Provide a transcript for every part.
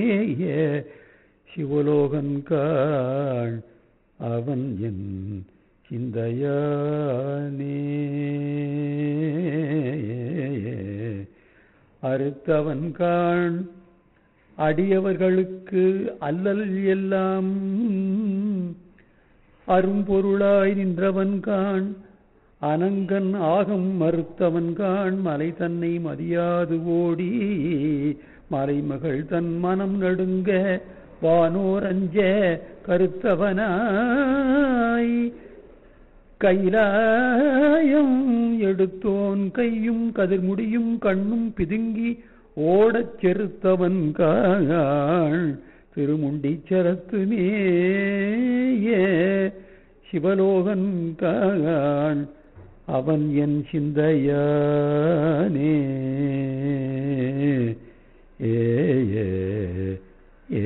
சிவலோகன் காள் அவன் என் சிந்தையானே அறுத்தவன் காண் அடியவர்களுக்கு அல்லல் எல்லாம் அரும்பொருளாய் நின்றவன் காண் அனங்கன் ஆகம் மறுத்தவன் காண் மலை தன்னை மதியாது ஓடி மலைமகள் தன் மனம் நடுங்க வானோரஞ்ச கருத்தவனாய் கைலாயம் எடுத்தோன் கையும் கதிர்முடியும் கண்ணும் பிதுங்கி ஓடச் செருத்தவன் காள் திருமுண்டி சரத்து மேயே சிவலோகன் காள் அவன் என் சிந்தையானே ஏ ஏ ஏ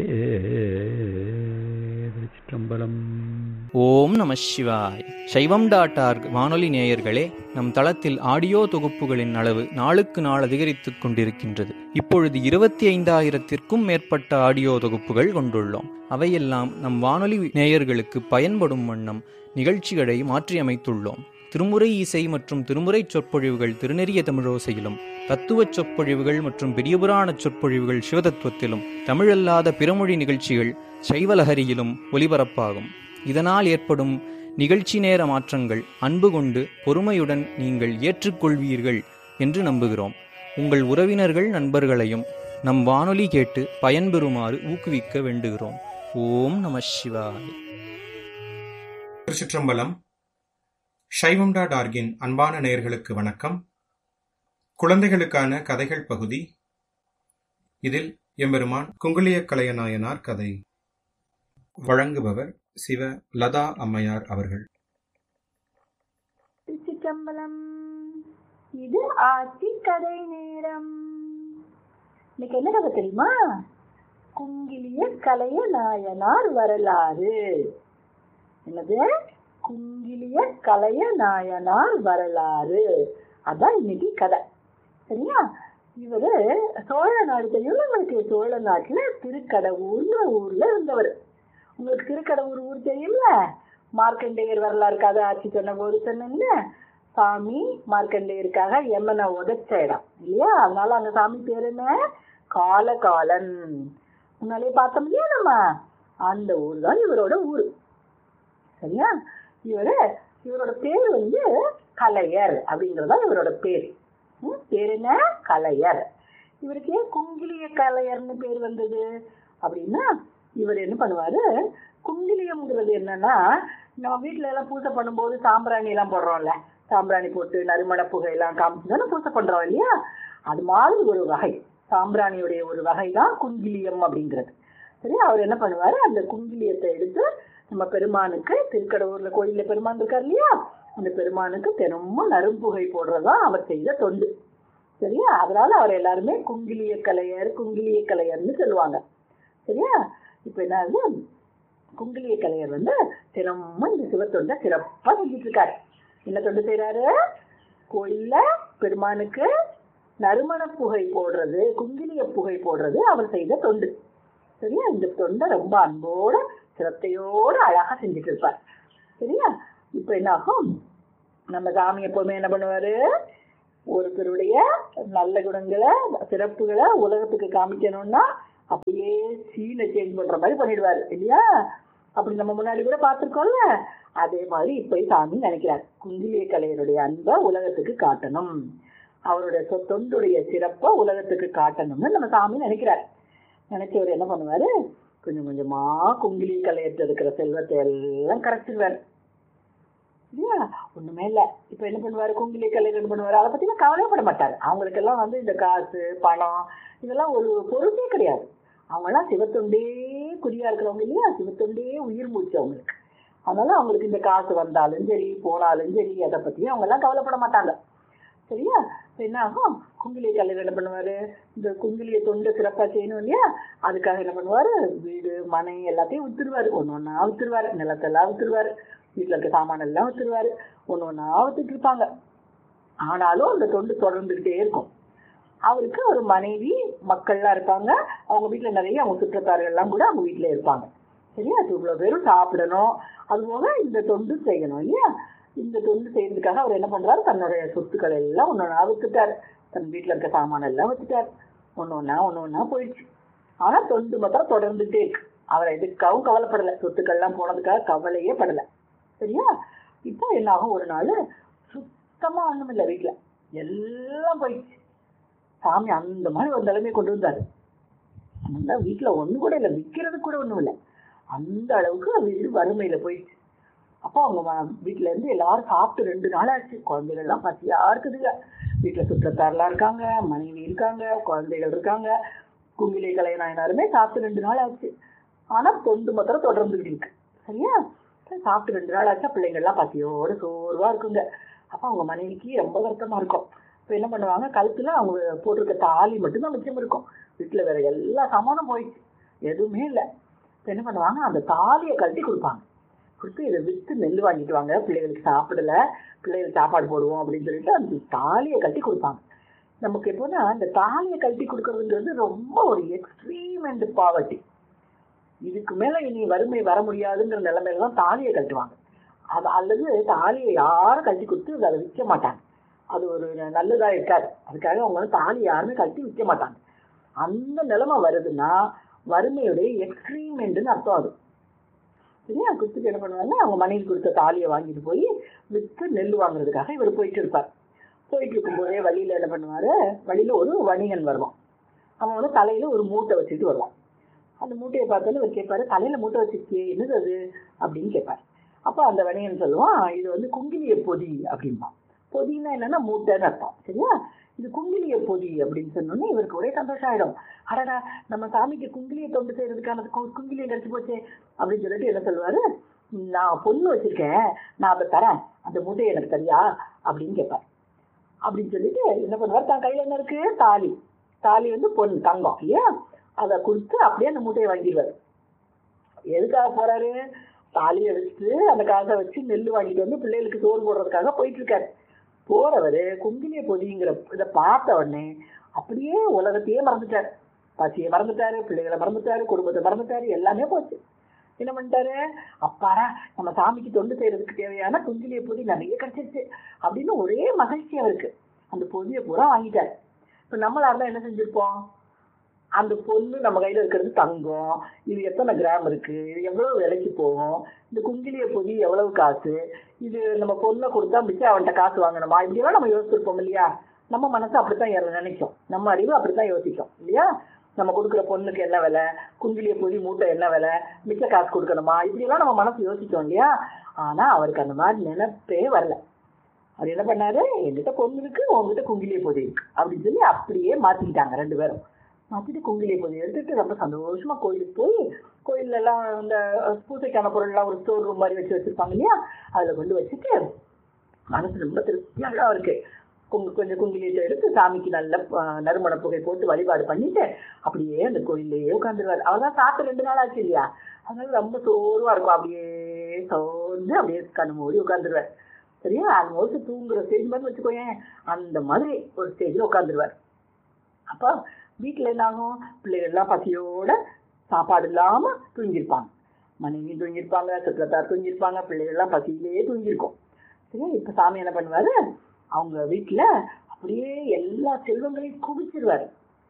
திருச்சிற்றம்பலம் ஓம் நம சிவாய் சைவம் டாட் ஆர்க் வானொலி நேயர்களே நம் தளத்தில் ஆடியோ தொகுப்புகளின் அளவு நாளுக்கு நாள் அதிகரித்துக் கொண்டிருக்கின்றது இப்பொழுது இருபத்தி ஐந்தாயிரத்திற்கும் மேற்பட்ட ஆடியோ தொகுப்புகள் கொண்டுள்ளோம் அவையெல்லாம் நம் வானொலி நேயர்களுக்கு பயன்படும் வண்ணம் நிகழ்ச்சிகளை மாற்றியமைத்துள்ளோம் திருமுறை இசை மற்றும் திருமுறை சொற்பொழிவுகள் திருநெறிய தமிழோசையிலும் தத்துவச் சொற்பொழிவுகள் மற்றும் பெரியபுராண சொற்பொழிவுகள் சிவதத்துவத்திலும் தமிழல்லாத பிறமொழி நிகழ்ச்சிகள் சைவலஹரியிலும் ஒலிபரப்பாகும் இதனால் ஏற்படும் நிகழ்ச்சி நேர மாற்றங்கள் அன்பு கொண்டு பொறுமையுடன் நீங்கள் ஏற்றுக்கொள்வீர்கள் என்று நம்புகிறோம் உங்கள் உறவினர்கள் நண்பர்களையும் நம் வானொலி கேட்டு பயன்பெறுமாறு ஊக்குவிக்க வேண்டுகிறோம் ஓம் நம சிவாய் திருச்சிற்றம்பலம் சைவம் டாட் ஆர்கின் அன்பான நேயர்களுக்கு வணக்கம் குழந்தைகளுக்கான கதைகள் பகுதி இதில் எம்பெருமான் குங்குளிய கலையநாயனார் கதை வழங்குபவர் சிவ லதா அம்மையார் அவர்கள் திருச்சிற்றம்பலம் இது ஆட்சி கதை நேரம் இன்னைக்கு என்ன கதை தெரியுமா குங்கிலிய கலைய நாயனார் வரலாறு என்னது குங்கிலிய கலைய நாயனார் வரலாறு அதான் இன்னைக்கு கதை சரியா இவரு சோழ நாடு தெரியும் உங்களுக்கு சோழ நாட்டுல திருக்கடவுர்னு ஊர்ல இருந்தவர் உங்களுக்கு திருக்கடவுர் ஊர் தெரியும்ல மார்க்கண்டேயர் வரலாறு கதை ஆட்சி சொன்ன போது சொன்னேன்ல சாமி மார்க்கண்டேயருக்காக எம்மனை உதைச்ச இடம் இல்லையா அதனால அந்த சாமி பேர் என்ன காலகாலன் முன்னாலே பார்த்தோம் இல்லையா நம்ம அந்த ஊர் தான் இவரோட ஊர் சரியா இவரு இவரோட பேர் வந்து கலையர் அப்படிங்கறதா இவரோட பேர் ம், பேர் என்ன கலையர் இவருக்கு ஏன் குங்கிலிய கலையர்னு பேர் வந்தது அப்படின்னா இவர் என்ன பண்ணுவாரு குங்கிலியம்ங்கிறது என்னன்னா நம்ம வீட்ல எல்லாம் பூஜை பண்ணும்போது சாம்பிராணி எல்லாம் போடுறோம்ல சாம்பிராணி போட்டு நறுமண புகையெல்லாம் காமிச்சு தானே பூஜை பண்றோம் இல்லையா அது மாதிரி ஒரு வகை சாம்பிராணியுடைய ஒரு வகை தான் குங்கிலியம் அப்படிங்கிறது சரி அவர் என்ன பண்ணுவாரு அந்த குங்கிலியத்தை எடுத்து நம்ம பெருமானுக்கு திருக்கடவுர்ல கோயில்ல பெருமான் இருக்கார் இல்லையா அந்த பெருமானுக்கு தினமும் நறும்புகை போடுறதா அவர் செய்த தொண்டு சரியா அதனால அவர் எல்லாருமே குங்கிலிய கலையர் குங்கிலிய கலையர்னு சொல்லுவாங்க சரியா இப்ப என்ன ஆகுது குங்கிலிய கலையர் வந்து தினமும் இந்த சிவத்தொண்டை சிறப்பா செஞ்சுட்டு இருக்காரு என்ன தொண்டு செய்யறாரு கோயில்ல பெருமானுக்கு நறுமண புகை போடுறது குங்கிலிய புகை போடுறது அவர் செய்த தொண்டு சரியா இந்த தொண்டை ரொம்ப அன்போட சிரத்தையோட அழகா செஞ்சுட்டு இருப்பார் சரியா இப்ப என்ன ஆகும் நம்ம சாமி எப்பவுமே என்ன பண்ணுவாரு ஒருத்தருடைய நல்ல குணங்களை சிறப்புகளை உலகத்துக்கு காமிக்கணும்னா அப்படியே சீனை சேஞ்ச் பண்ற மாதிரி பண்ணிடுவாரு இல்லையா அப்படி நம்ம முன்னாடி கூட பார்த்திருக்கோம்ல அதே மாதிரி இப்ப சாமி நினைக்கிறார் குங்கிலிய கலையருடைய அன்பை உலகத்துக்கு காட்டணும் அவருடைய சொ- தொண்டுடைய சிறப்பை உலகத்துக்கு காட்டணும்னு நம்ம சாமி நினைக்கிறார் நினைச்சவர் என்ன பண்ணுவாரு கொஞ்சம் கொஞ்சமா குங்கிலி கலையர்கிட்ட இருக்கிற செல்வத்தை எல்லாம் கரைச்சிடுவாரு இல்லையா ஒண்ணுமே இல்ல இப்ப என்ன பண்ணுவாரு குங்கிலி கலையர் என்ன பண்ணுவாரு அதை பத்தி கவலைப்பட மாட்டாரு அவங்களுக்கு எல்லாம் வந்து இந்த காசு பணம் இதெல்லாம் ஒரு பொருட்டே கிடையாது அவங்க எல்லாம் சிவத்தொண்டே குறியா இருக்கிறவங்க இல்லையா சிவத்தொண்டே உயிர் மூச்சு அவங்களுக்கு அதனால அவங்களுக்கு இந்த காசு வந்தாலும் சரி போனாலும் சரி அதை பத்தி அவங்க எல்லாம் கவலைப்பட மாட்டாங்க சரியா இப்ப என்ன ஆகும் குங்கிலிய கலைஞர் என்ன பண்ணுவாரு இந்த குங்கிலிய தொண்டு சிறப்பா செய்யணும் இல்லையா அதுக்காக என்ன பண்ணுவாரு வீடு மனை எல்லாத்தையும் வித்துருவாரு ஒண்ணு ஒண்ணா வித்துருவாரு நிலத்தெல்லாம் வித்துருவாரு வீட்டுல இருக்க சாமான எல்லாம் வித்துருவாரு ஒண்ணு ஒண்ணா வித்துட்டு இருப்பாங்க ஆனாலும் அந்த தொண்டு தொடர்ந்துகிட்டே இருக்கும் அவருக்கு ஒரு மனைவி மக்கள்லாம் இருப்பாங்க அவங்க வீட்டுல நிறைய அவங்க சுற்றத்தார்கள்லாம் கூட அவங்க வீட்டுல இருப்பாங்க சரியா அது இவ்வளவு பேரும் சாப்பிடணும் அது போக இந்த தொண்டு செய்யணும் இல்லையா இந்த தொண்டு செய்யறதுக்காக அவர் என்ன பண்றாரு தன்னுடைய சொத்துக்கள் எல்லாம் ஒன்று ஒன்றா வித்துட்டாரு தன் வீட்டுல இருக்க சாமான் எல்லாம் வச்சுட்டாரு ஒன்று ஒன்றா ஒன்று ஒன்றா போயிடுச்சு ஆனா தொண்டு மாத்திரம் தொடர்ந்துட்டே இருக்கு அவர் எதுக்காகவும் கவலைப்படலை சொத்துக்கள்லாம் போனதுக்காக கவலையே படலை சரியா இப்போ என்ன ஆகும் ஒரு நாள் சுத்தமா ஒண்ணும் இல்லை வீட்டுல எல்லாம் போயிடுச்சு சாமி அந்த மாதிரி ஒரு நிலைமையை கொண்டு வந்தாரு அந்த வீட்டுல ஒண்ணு கூட இல்லை விற்கிறது கூட ஒண்ணும் இல்லை அந்த அளவுக்கு வீடு வறுமையில போயிடுச்சு அப்போ அவங்க ம- வீட்டுல இருந்து எல்லாரும் சாப்பிட்டு ரெண்டு நாள் ஆச்சு குழந்தைகள் எல்லாம் பசியா இருக்குதுங்க வீட்டுல சுற்றத்தாரெல்லாம் இருக்காங்க மனைவி இருக்காங்க குழந்தைகள் இருக்காங்க குங்கிலி கலைநாயனாருமே சாப்பிட்டு ரெண்டு நாள் ஆச்சு ஆனா தொண்டு மாத்திரம் தொடர்ந்துகிட்டு இருக்கு சரியா சரி, சாப்பிட்டு ரெண்டு நாள் ஆச்சா பிள்ளைங்க எல்லாம் பசியோட சோர்வா இருக்குங்க அப்ப அவங்க மனைவிக்கு ரொம்ப வருத்தமா இருக்கும் இப்ப என்ன பண்ணுவாங்க கழுத்துல அவங்க போட்டிருக்க தாலி மட்டும்தான் மிச்சம் இருக்கும் வீட்டுல வேற எல்லா சாமானும் போயிடுச்சு எதுவுமே இல்லை இப்ப என்ன பண்ணுவாங்க அந்த தாலியை கழட்டி கொடுப்பாங்க கொடுத்து இதை வித்து நெல் வாங்கிட்டு வாங்க பிள்ளைகளுக்கு சாப்பிடல பிள்ளைகளுக்கு சாப்பாடு போடுவோம் அப்படின்னு சொல்லிட்டு அந்த தாலியை கட்டி கொடுப்பாங்க நமக்கு எப்போன்னா அந்த தாலியை கட்டி கொடுக்கறதுங்கிறது ரொம்ப ஒரு எக்ஸ்ட்ரீம் அண்ட் பாவர்ட்டி இதுக்கு மேல இனி வறுமை வர முடியாதுங்கிற நிலைமையில தான் தாலியை கட்டுவாங்க அது அல்லது தாலியை யாரும் கட்டி கொடுத்து அதை விற்க மாட்டாங்க அது ஒரு நல்லதா இருக்காது அதுக்காக அவங்க வந்து தாலி யாருமே கட்டி விற்க மாட்டாங்க அந்த நிலைமை வருதுன்னா வறுமையுடைய எக்ஸ்ட்ரீம் எண்டுன்னு அர்த்தம் அது சரியா குத்துக்கு என்ன பண்ணுவாங்க அவங்க மனைவி கொடுத்த தாலியை வாங்கிட்டு போய் விற்று நெல் வாங்குறதுக்காக இவர் போயிட்டு இருப்பார் போயிட்டு இருக்கும்போதே வழியில என்ன பண்ணுவாரு வழியில ஒரு வணிகன் வருவான் அவன் வந்து தலையில ஒரு மூட்டை வச்சுட்டு வருவான் அந்த மூட்டையை பார்த்தாலும் இவர் கேட்பாரு தலையில மூட்டை வச்சிருக்கே என்னது அது அப்படின்னு கேட்பாரு அப்ப அந்த வணிகன் சொல்லுவான் இது வந்து குங்கிலிய பொதி அப்படிம்பான் பொதின்னா என்னன்னா மூட்டைன்னு அர்த்தம் சரியா இது குங்கிலிய பொதி அப்படின்னு சொன்னோன்னே இவருக்கு ஒரே சந்தோஷம் ஆயிடும் அடடா நம்ம சாமிக்கு குங்கிலிய தொண்டு செய்யறதுக்கான கு- குங்கிலியம் கிடைச்சு போச்சே அப்படின்னு சொல்லிட்டு என்ன சொல்லுவாரு நான் பொண்ணு வச்சிருக்கேன் நான் அதை தரேன் அந்த மூட்டையை எனக்கு தரியா அப்படின்னு கேட்பார் அப்படின்னு சொல்லிட்டு என்ன பண்ணுவார் தான் கையில என்ன இருக்கு தாலி தாலி வந்து பொன் தங்கம் இல்லையா அதை கொடுத்து அப்படியே அந்த மூட்டையை வாங்கிடுவார் எதுக்காக போறாரு தாலியை வச்சு அந்த காசை வச்சு நெல் வாங்கிட்டு வந்து பிள்ளைகளுக்கு சோறு போடுறதுக்காக போயிட்டு இருக்காரு போறவரு குங்கிலிய பொதிங்கிற இதை பார்த்த உடனே அப்படியே உலகத்தையே மறந்துட்டாரு பசியை மறந்துட்டாரு பிள்ளைகளை மறந்துட்டாரு குடும்பத்தை மறந்துட்டாரு எல்லாமே போச்சு என்ன பண்ணிட்டாரு அப்பாடா நம்ம சாமிக்கு தொண்டு செய்யறதுக்கு தேவையான குங்கிலிய பொதி நிறைய கிடைச்சிருச்சு அப்படின்னு ஒரே மகிழ்ச்சி அவருக்கு அந்த பொதியை பூரா வாங்கிட்டாரு இப்ப நம்மளா இருந்தா என்ன செஞ்சிருப்போம் அந்த பொண்ணு நம்ம கையில இருக்கிறது தங்கம் இது எத்தனை கிராம் இருக்கு இது எவ்வளவு விலைக்கு போகும் இந்த குங்கிலிய பொதி எவ்வளவு காசு இது நம்ம பொண்ணை கொடுத்தா மிச்சம் அவன்கிட்ட காசு வாங்கணுமா இப்படியெல்லாம் நம்ம யோசிச்சிருப்போம் இல்லையா நம்ம மனசு அப்படித்தான் எ- நினைக்கும் நம்ம அறிவு அப்படித்தான் யோசிக்கும் இல்லையா நம்ம கொடுக்குற பொண்ணுக்கு என்ன விலை குங்கிலிய பொதி மூட்டை என்ன விலை மிச்ச காசு கொடுக்கணுமா இப்படியெல்லாம் நம்ம மனசு யோசிச்சோம் இல்லையா ஆனா அவருக்கு அந்த மாதிரி நினைப்பே வரல அவர் என்ன பண்ணாரு என்கிட்ட பொண்ணு இருக்கு உங்ககிட்ட குங்கிலிய பொதி இருக்கு அப்படின்னு சொல்லி அப்படியே மாத்திக்கிட்டாங்க ரெண்டு பேரும் மாத்திட்டு குங்கிலிய பொதி எடுத்துட்டு ரொம்ப சந்தோஷமா கோயிலுக்கு போய் கோயில்ல எல்லாம் இந்த பூசைக்கான பொருள்லாம் ஒரு ஸ்டோர் ரூம் மாதிரி வச்சு வச்சிருப்பாங்க இல்லையா அதுல கொண்டு வச்சுட்டு மனசு ரொம்ப திருப்தியாக இருக்கு குங்கு கொஞ்சம் குங்கிலியத்தை எடுத்து சாமிக்கு நல்ல அஹ், நறுமண புகை போட்டு வழிபாடு பண்ணிட்டு அப்படியே அந்த கோயிலையே உட்காந்துருவாரு அவர்தான் சாப்பிட்டு ரெண்டு நாள் ஆச்சு இல்லையா அதனால ரொம்ப சோர்வா இருக்கும் அப்படியே சோர்ந்து அப்படியே கண்ணு மூடி உட்காந்துருவார் சரியா ஆல்மோஸ்ட் தூங்குற ஸ்டேஜ் மாதிரி வச்சுக்கோயேன் அந்த மாதிரி ஒரு ஸ்டேஜ்ல உட்காந்துருவார் அப்போ வீட்டில் என்ன ஆகும் பிள்ளைகள் எல்லாம் பசியோட சாப்பாடு இல்லாம தூங்கியிருப்பாங்க மனைவி தூங்கியிருப்பாங்க சுற்றத்தார் தூங்கியிருப்பாங்க பிள்ளைகள் எல்லாம் பசியிலேயே தூங்கியிருக்கும் சரியா இப்போ சாமி என்ன பண்ணுவாரு அவங்க வீட்டுல அப்படியே எல்லா செல்வங்களையும் குவிச்சிருவாரு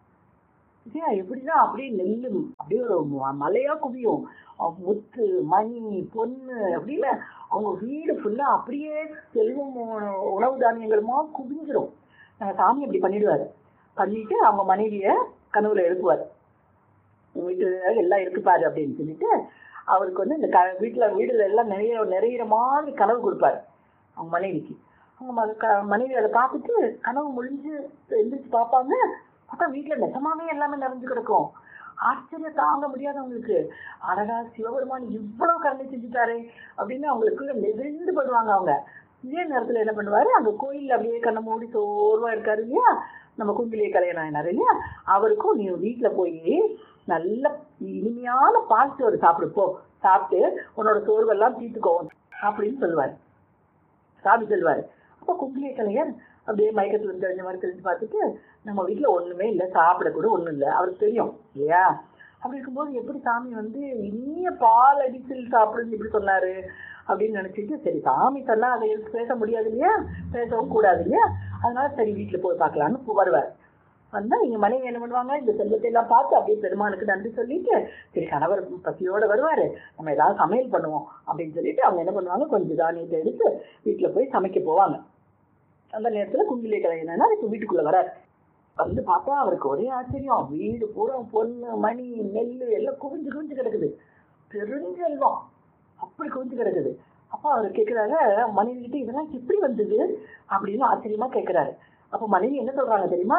சரியா எப்படின்னா அப்படியே நெல்லு அப்படியே ஒரு ம- மலையா குவியும் அஹ் முத்து மணி பொண்ணு அப்படின்னு அவங்க வீடு ஃபுல்லா அப்படியே செல்வம் உண- உணவு தானியங்களுமா குவிஞ்சிரும் அஹ் சாமி அப்படி பண்ணிடுவாரு பண்ணிட்டு அவங்க மனைவிய கனவுல எழுப்புவார் உங்க வீட்டுல எல்லாம் இருக்கு பாரு அப்படின்னு சொல்லிட்டு அவருக்கு வந்து இந்த க வீட்டுல வீடுல எல்லாம் நிறைய நிறையிற மாதிரி கனவு கொடுப்பாரு அவங்க மனைவிக்கு அவங்க ம- க- மனைவி அதை பார்த்துட்டு கனவு முடிஞ்சு எந்திரிச்சு பார்ப்பாங்க பார்த்தா வீட்டுல நிஜமாவே எல்லாமே நிறைஞ்சு கிடக்கும் ஆச்சரியம் தாங்க முடியாது அவங்களுக்கு அழகா சிவபெருமான் இவ்வளவு கருணை செஞ்சுட்டாரே அப்படின்னு அவங்களுக்குள்ள நெகிழ்ந்து போயிடுவாங்க அவங்க இதே நேரத்துல என்ன பண்ணுவாரு அங்க கோயில்ல அப்படியே கண்ணை மூடி சோர்வா இருக்காரு இல்லையா நம்ம குங்கிலிய கல்யாணம் இல்லையா அவருக்கும் நீ வீட்டுல போய் நல்ல இனிமையான பால் சோறு சாப்பிடு போ சாப்பிட்டு உன்னோட சோர்வெல்லாம் தீர்த்துக்கோ அப்படின்னு சொல்லுவாரு சாமி சொல்லுவாரு அப்போ குங்கிலிய கலைஞர் அப்படியே மயக்கத்துல தெரிஞ்ச மாதிரி தெரிஞ்சு பார்த்துட்டு நம்ம வீட்டுல ஒண்ணுமே இல்லை சாப்பிட கூட ஒண்ணும் இல்லை அவருக்கு தெரியும் இல்லையா அப்படி இருக்கும்போது எப்படி சாமி வந்து இனிய பால் அடிச்சில் சாப்பிடுன்னு இப்படி சொன்னாரு அப்படின்னு நினைச்சிட்டு சரி சாமி சொன்னா அதை எடுத்து பேச முடியாது இல்லையா பேசவும் கூடாது இல்லையா அதனால சரி வீட்டுல போய் பார்க்கலான்னு வருவார் வந்தா இங்க மனைவி என்ன பண்ணுவாங்க இந்த செல்வத்தை எல்லாம் பார்த்து அப்படியே பெருமானுக்கு நன்றி சொல்லிட்டு சரி கணவர் பசியோட வருவாரு நம்ம ஏதாவது சமையல் பண்ணுவோம் அப்படின்னு சொல்லிட்டு அவங்க என்ன பண்ணுவாங்க கொஞ்சம் தானியத்தை எடுத்து வீட்டுல போய் சமைக்க போவாங்க அந்த நேரத்துல குங்கிலிய கலைஞனா இப்ப வீட்டுக்குள்ள வராரு வந்து பார்த்தா அவருக்கு ஒரே ஆச்சரியம் வீடு பூரா பொண்ணு மணி நெல் எல்லாம் குவிஞ்சு குவிஞ்சு கிடக்குது பெருஞ்செல்வம் அப்படி குவிஞ்சு கிடக்குது அப்ப அவர் கேக்குறாரு மனைவி கிட்ட இதெல்லாம் எப்படி வந்தது அப்படின்னு ஆச்சரியமா கேக்குறாரு அப்ப மனைவி என்ன சொல்றாங்க தெரியுமா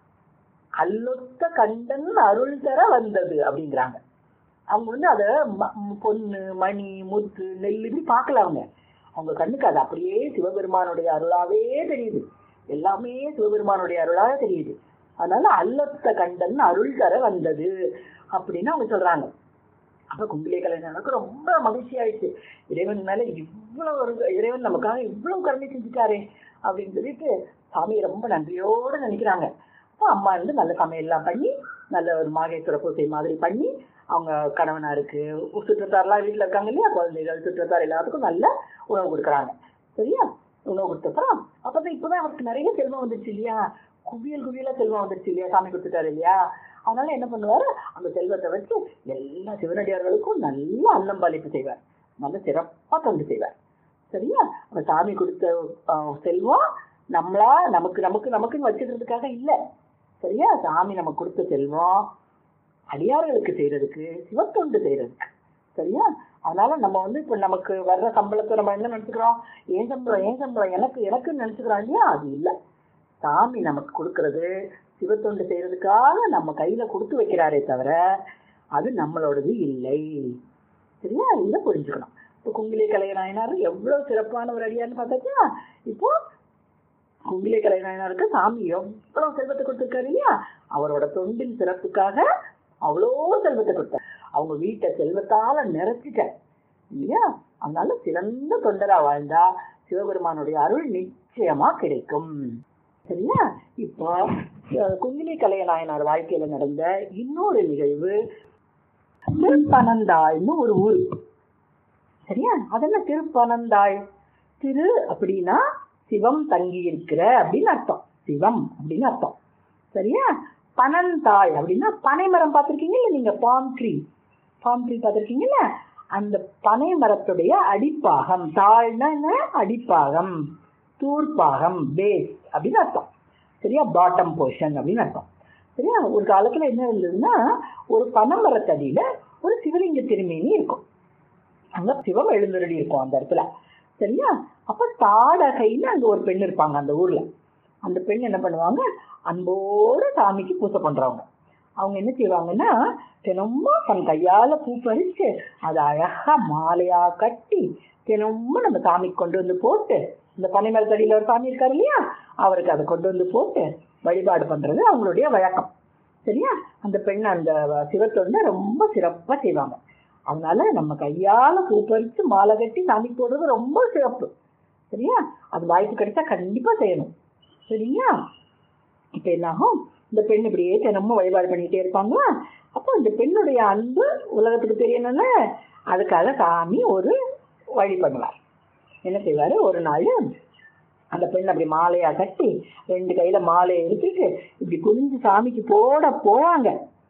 அல்லொத்த கண்டன் அருள் தர வந்தது அப்படிங்கிறாங்க அவங்க வந்து அத ம- ம், பொண்ணு மணி முத்து நெல் இப்படி பார்க்கல அவங்க அவங்க கண்ணுக்கு அது அப்படியே சிவபெருமானுடைய அருளாவே தெரியுது எல்லாமே சிவபெருமானுடைய அருளாக தெரியுது அதனால அல்லொத்த கண்டன் அருள் தர வந்தது அப்படின்னு அவங்க சொல்றாங்க அப்ப கும்பிலே கலைஞனுக்கு ரொம்ப மகிழ்ச்சி ஆயிடுச்சு இறைவன் மேல இவ்வளவு ஒரு இறைவன் நமக்காக இவ்வளவு கருணை செஞ்சுட்டாரே அப்படின்னு சொல்லிட்டு சாமியை ரொம்ப நன்றியோடு நினைக்கிறாங்க அப்போ அம்மா வந்து நல்ல சமையல்லாம் பண்ணி நல்ல ஒரு மாகேஸ்வர பூசை மாதிரி பண்ணி அவங்க கணவனாருக்கு சுற்றத்தாரெல்லாம் வீட்டில் இருக்காங்க இல்லையா குழந்தைகள் சுற்றத்தார் எல்லாத்துக்கும் நல்ல உணவு கொடுக்குறாங்க சரியா உணவு கொடுத்தப்பறம் அப்பதான் இப்பதான் அவருக்கு நிறைய செல்வம் வந்துருச்சு இல்லையா குவியல் குவியலா செல்வம் வந்துருச்சு இல்லையா சாமி கொடுத்துட்டாரு இல்லையா அதனால என்ன பண்ணுவாரு அந்த செல்வத்தை வச்சு எல்லா சிவனடியார்களுக்கும் நல்ல அன்னம் பாலிப்பு செய்வார் நல்ல சிறப்பா தொண்டு செய்வார் சரியா அந்த சாமி கொடுத்த ஆஹ், செல்வம் நம்மளா நமக்கு நமக்கு நமக்குன்னு வச்சுக்கிறதுக்காக இல்ல சரியா சாமி நமக்கு கொடுத்த செல்வம் அடியார்களுக்கு செய்யறதுக்கு சிவத்தொண்டு செய்யறதுக்கு சரியா அதனால நம்ம வந்து இப்ப நமக்கு வர்ற சம்பளத்தை நம்ம என்ன நினைச்சுக்கிறோம் ஏன் சம்பளம் ஏன் சம்பளம் எனக்கு எனக்குன்னு நினைச்சுக்கிறோம் இல்லையா அது இல்ல சாமி நமக்கு கொடுக்கறது சிவத்தொண்டு செய்யறதுக்காக நம்ம கையில கொடுத்து வைக்கிறாரே தவிர அது நம்மளோடது இல்லை சரியா இதை புரிஞ்சுக்கணும் இப்போ குங்கிலி கலைநாயனார் எவ்வளவு சிறப்பான ஒரு அடியான்னு பார்த்தாச்சா இப்போ குங்கிலி கலைநாயனாருக்கு சாமி எவ்வளவு செல்வத்தை கொடுத்திருக்காரு இல்லையா அவரோட தொண்டின் சிறப்புக்காக அவ்வளோ செல்வத்தை கொடுத்தார் அவங்க வீட்டை செல்வத்தால நிறைச்சிட்டார் இல்லையா அதனால சிறந்த தொண்டரா வாழ்ந்தா சிவபெருமானுடைய அருள் நிச்சயமா கிடைக்கும் சரியா இப்போ அஹ், குங்கிலி கலைய நாயனார் வாழ்க்கையில நடந்த இன்னொரு நிகழ்வு திருப்பனந்தாள்னு ஒரு ஊர் சரியா அதென்ன திருப்பனந்தாள் திரு அப்படின்னா சிவம் தங்கி இருக்கிற அப்படின்னு அர்த்தம் சிவம் அப்படின்னு அர்த்தம் சரியா பனந்தாள் அப்படின்னா பனை மரம் பார்த்திருக்கீங்கல்ல நீங்க பாம் ட்ரீ பாம் ட்ரீ பார்த்திருக்கீங்கல்ல அந்த பனை மரத்துடைய அடிப்பாகம் தாழ்னா என்ன அடிப்பாகம் தூர்ப்பாகம் பேஸ் அப்படின்னு அர்த்தம் சரியா பாட்டம் போர்ஷன் அப்படின்னு அர்த்தம் சரியா ஒரு காலத்துல என்ன இருந்ததுன்னா ஒரு பனைமரத்தடியில ஒரு சிவலிங்க திருமேனி இருக்கும் அங்க சிவம் எழுந்தருளி இருக்கும் அந்த இடத்துல சரியா அப்ப தாடகைன்னு அங்க ஒரு பெண் இருப்பாங்க அந்த ஊர்ல அந்த பெண் என்ன பண்ணுவாங்க அன்போட சாமிக்கு பூஜை பண்றவங்க அவங்க என்ன செய்வாங்கன்னா தினமும் தன் கையால பூ பறிச்சு அதை அழகா மாலையா கட்டி தினமும் நம்ம சாமிக்கு கொண்டு வந்து போட்டு இந்த பனைமரத்தடியில ஒரு சாமி இருக்காரு இல்லையா அவருக்கு அதை கொண்டு வந்து போட்டு வழிபாடு பண்றது அவங்களுடைய வழக்கம் சரியா அந்த பெண் அந்த சிவத்தொண்டை ரொம்ப சிறப்பா செய்வாங்க அதனால நம்ம கையால பூ பறிச்சு மாலை கட்டி சாமிக்கு போடுறது ரொம்ப சிறப்பு சரியா அது வாய்ப்பு கிடைச்சா கண்டிப்பா செய்யணும் சரியா இப்ப என்னாகும் இந்த பெண் இப்படியே தினமும் வழிபாடு பண்ணிட்டே இருப்பாங்களா அப்போ இந்த பெண்ணுடைய அன்பு உலகத்துக்கு தெரியணும்ல அதுக்காக சாமி ஒரு வழி பண்ணுவார் என்ன செய்வாரு ஒரு நாள் அந்த பெண் அப்படி மாலையா கட்டி ரெண்டு கையில மாலையை எடுத்துட்டு இப்படி குனிஞ்சு சாமிக்கு போட போவாங்க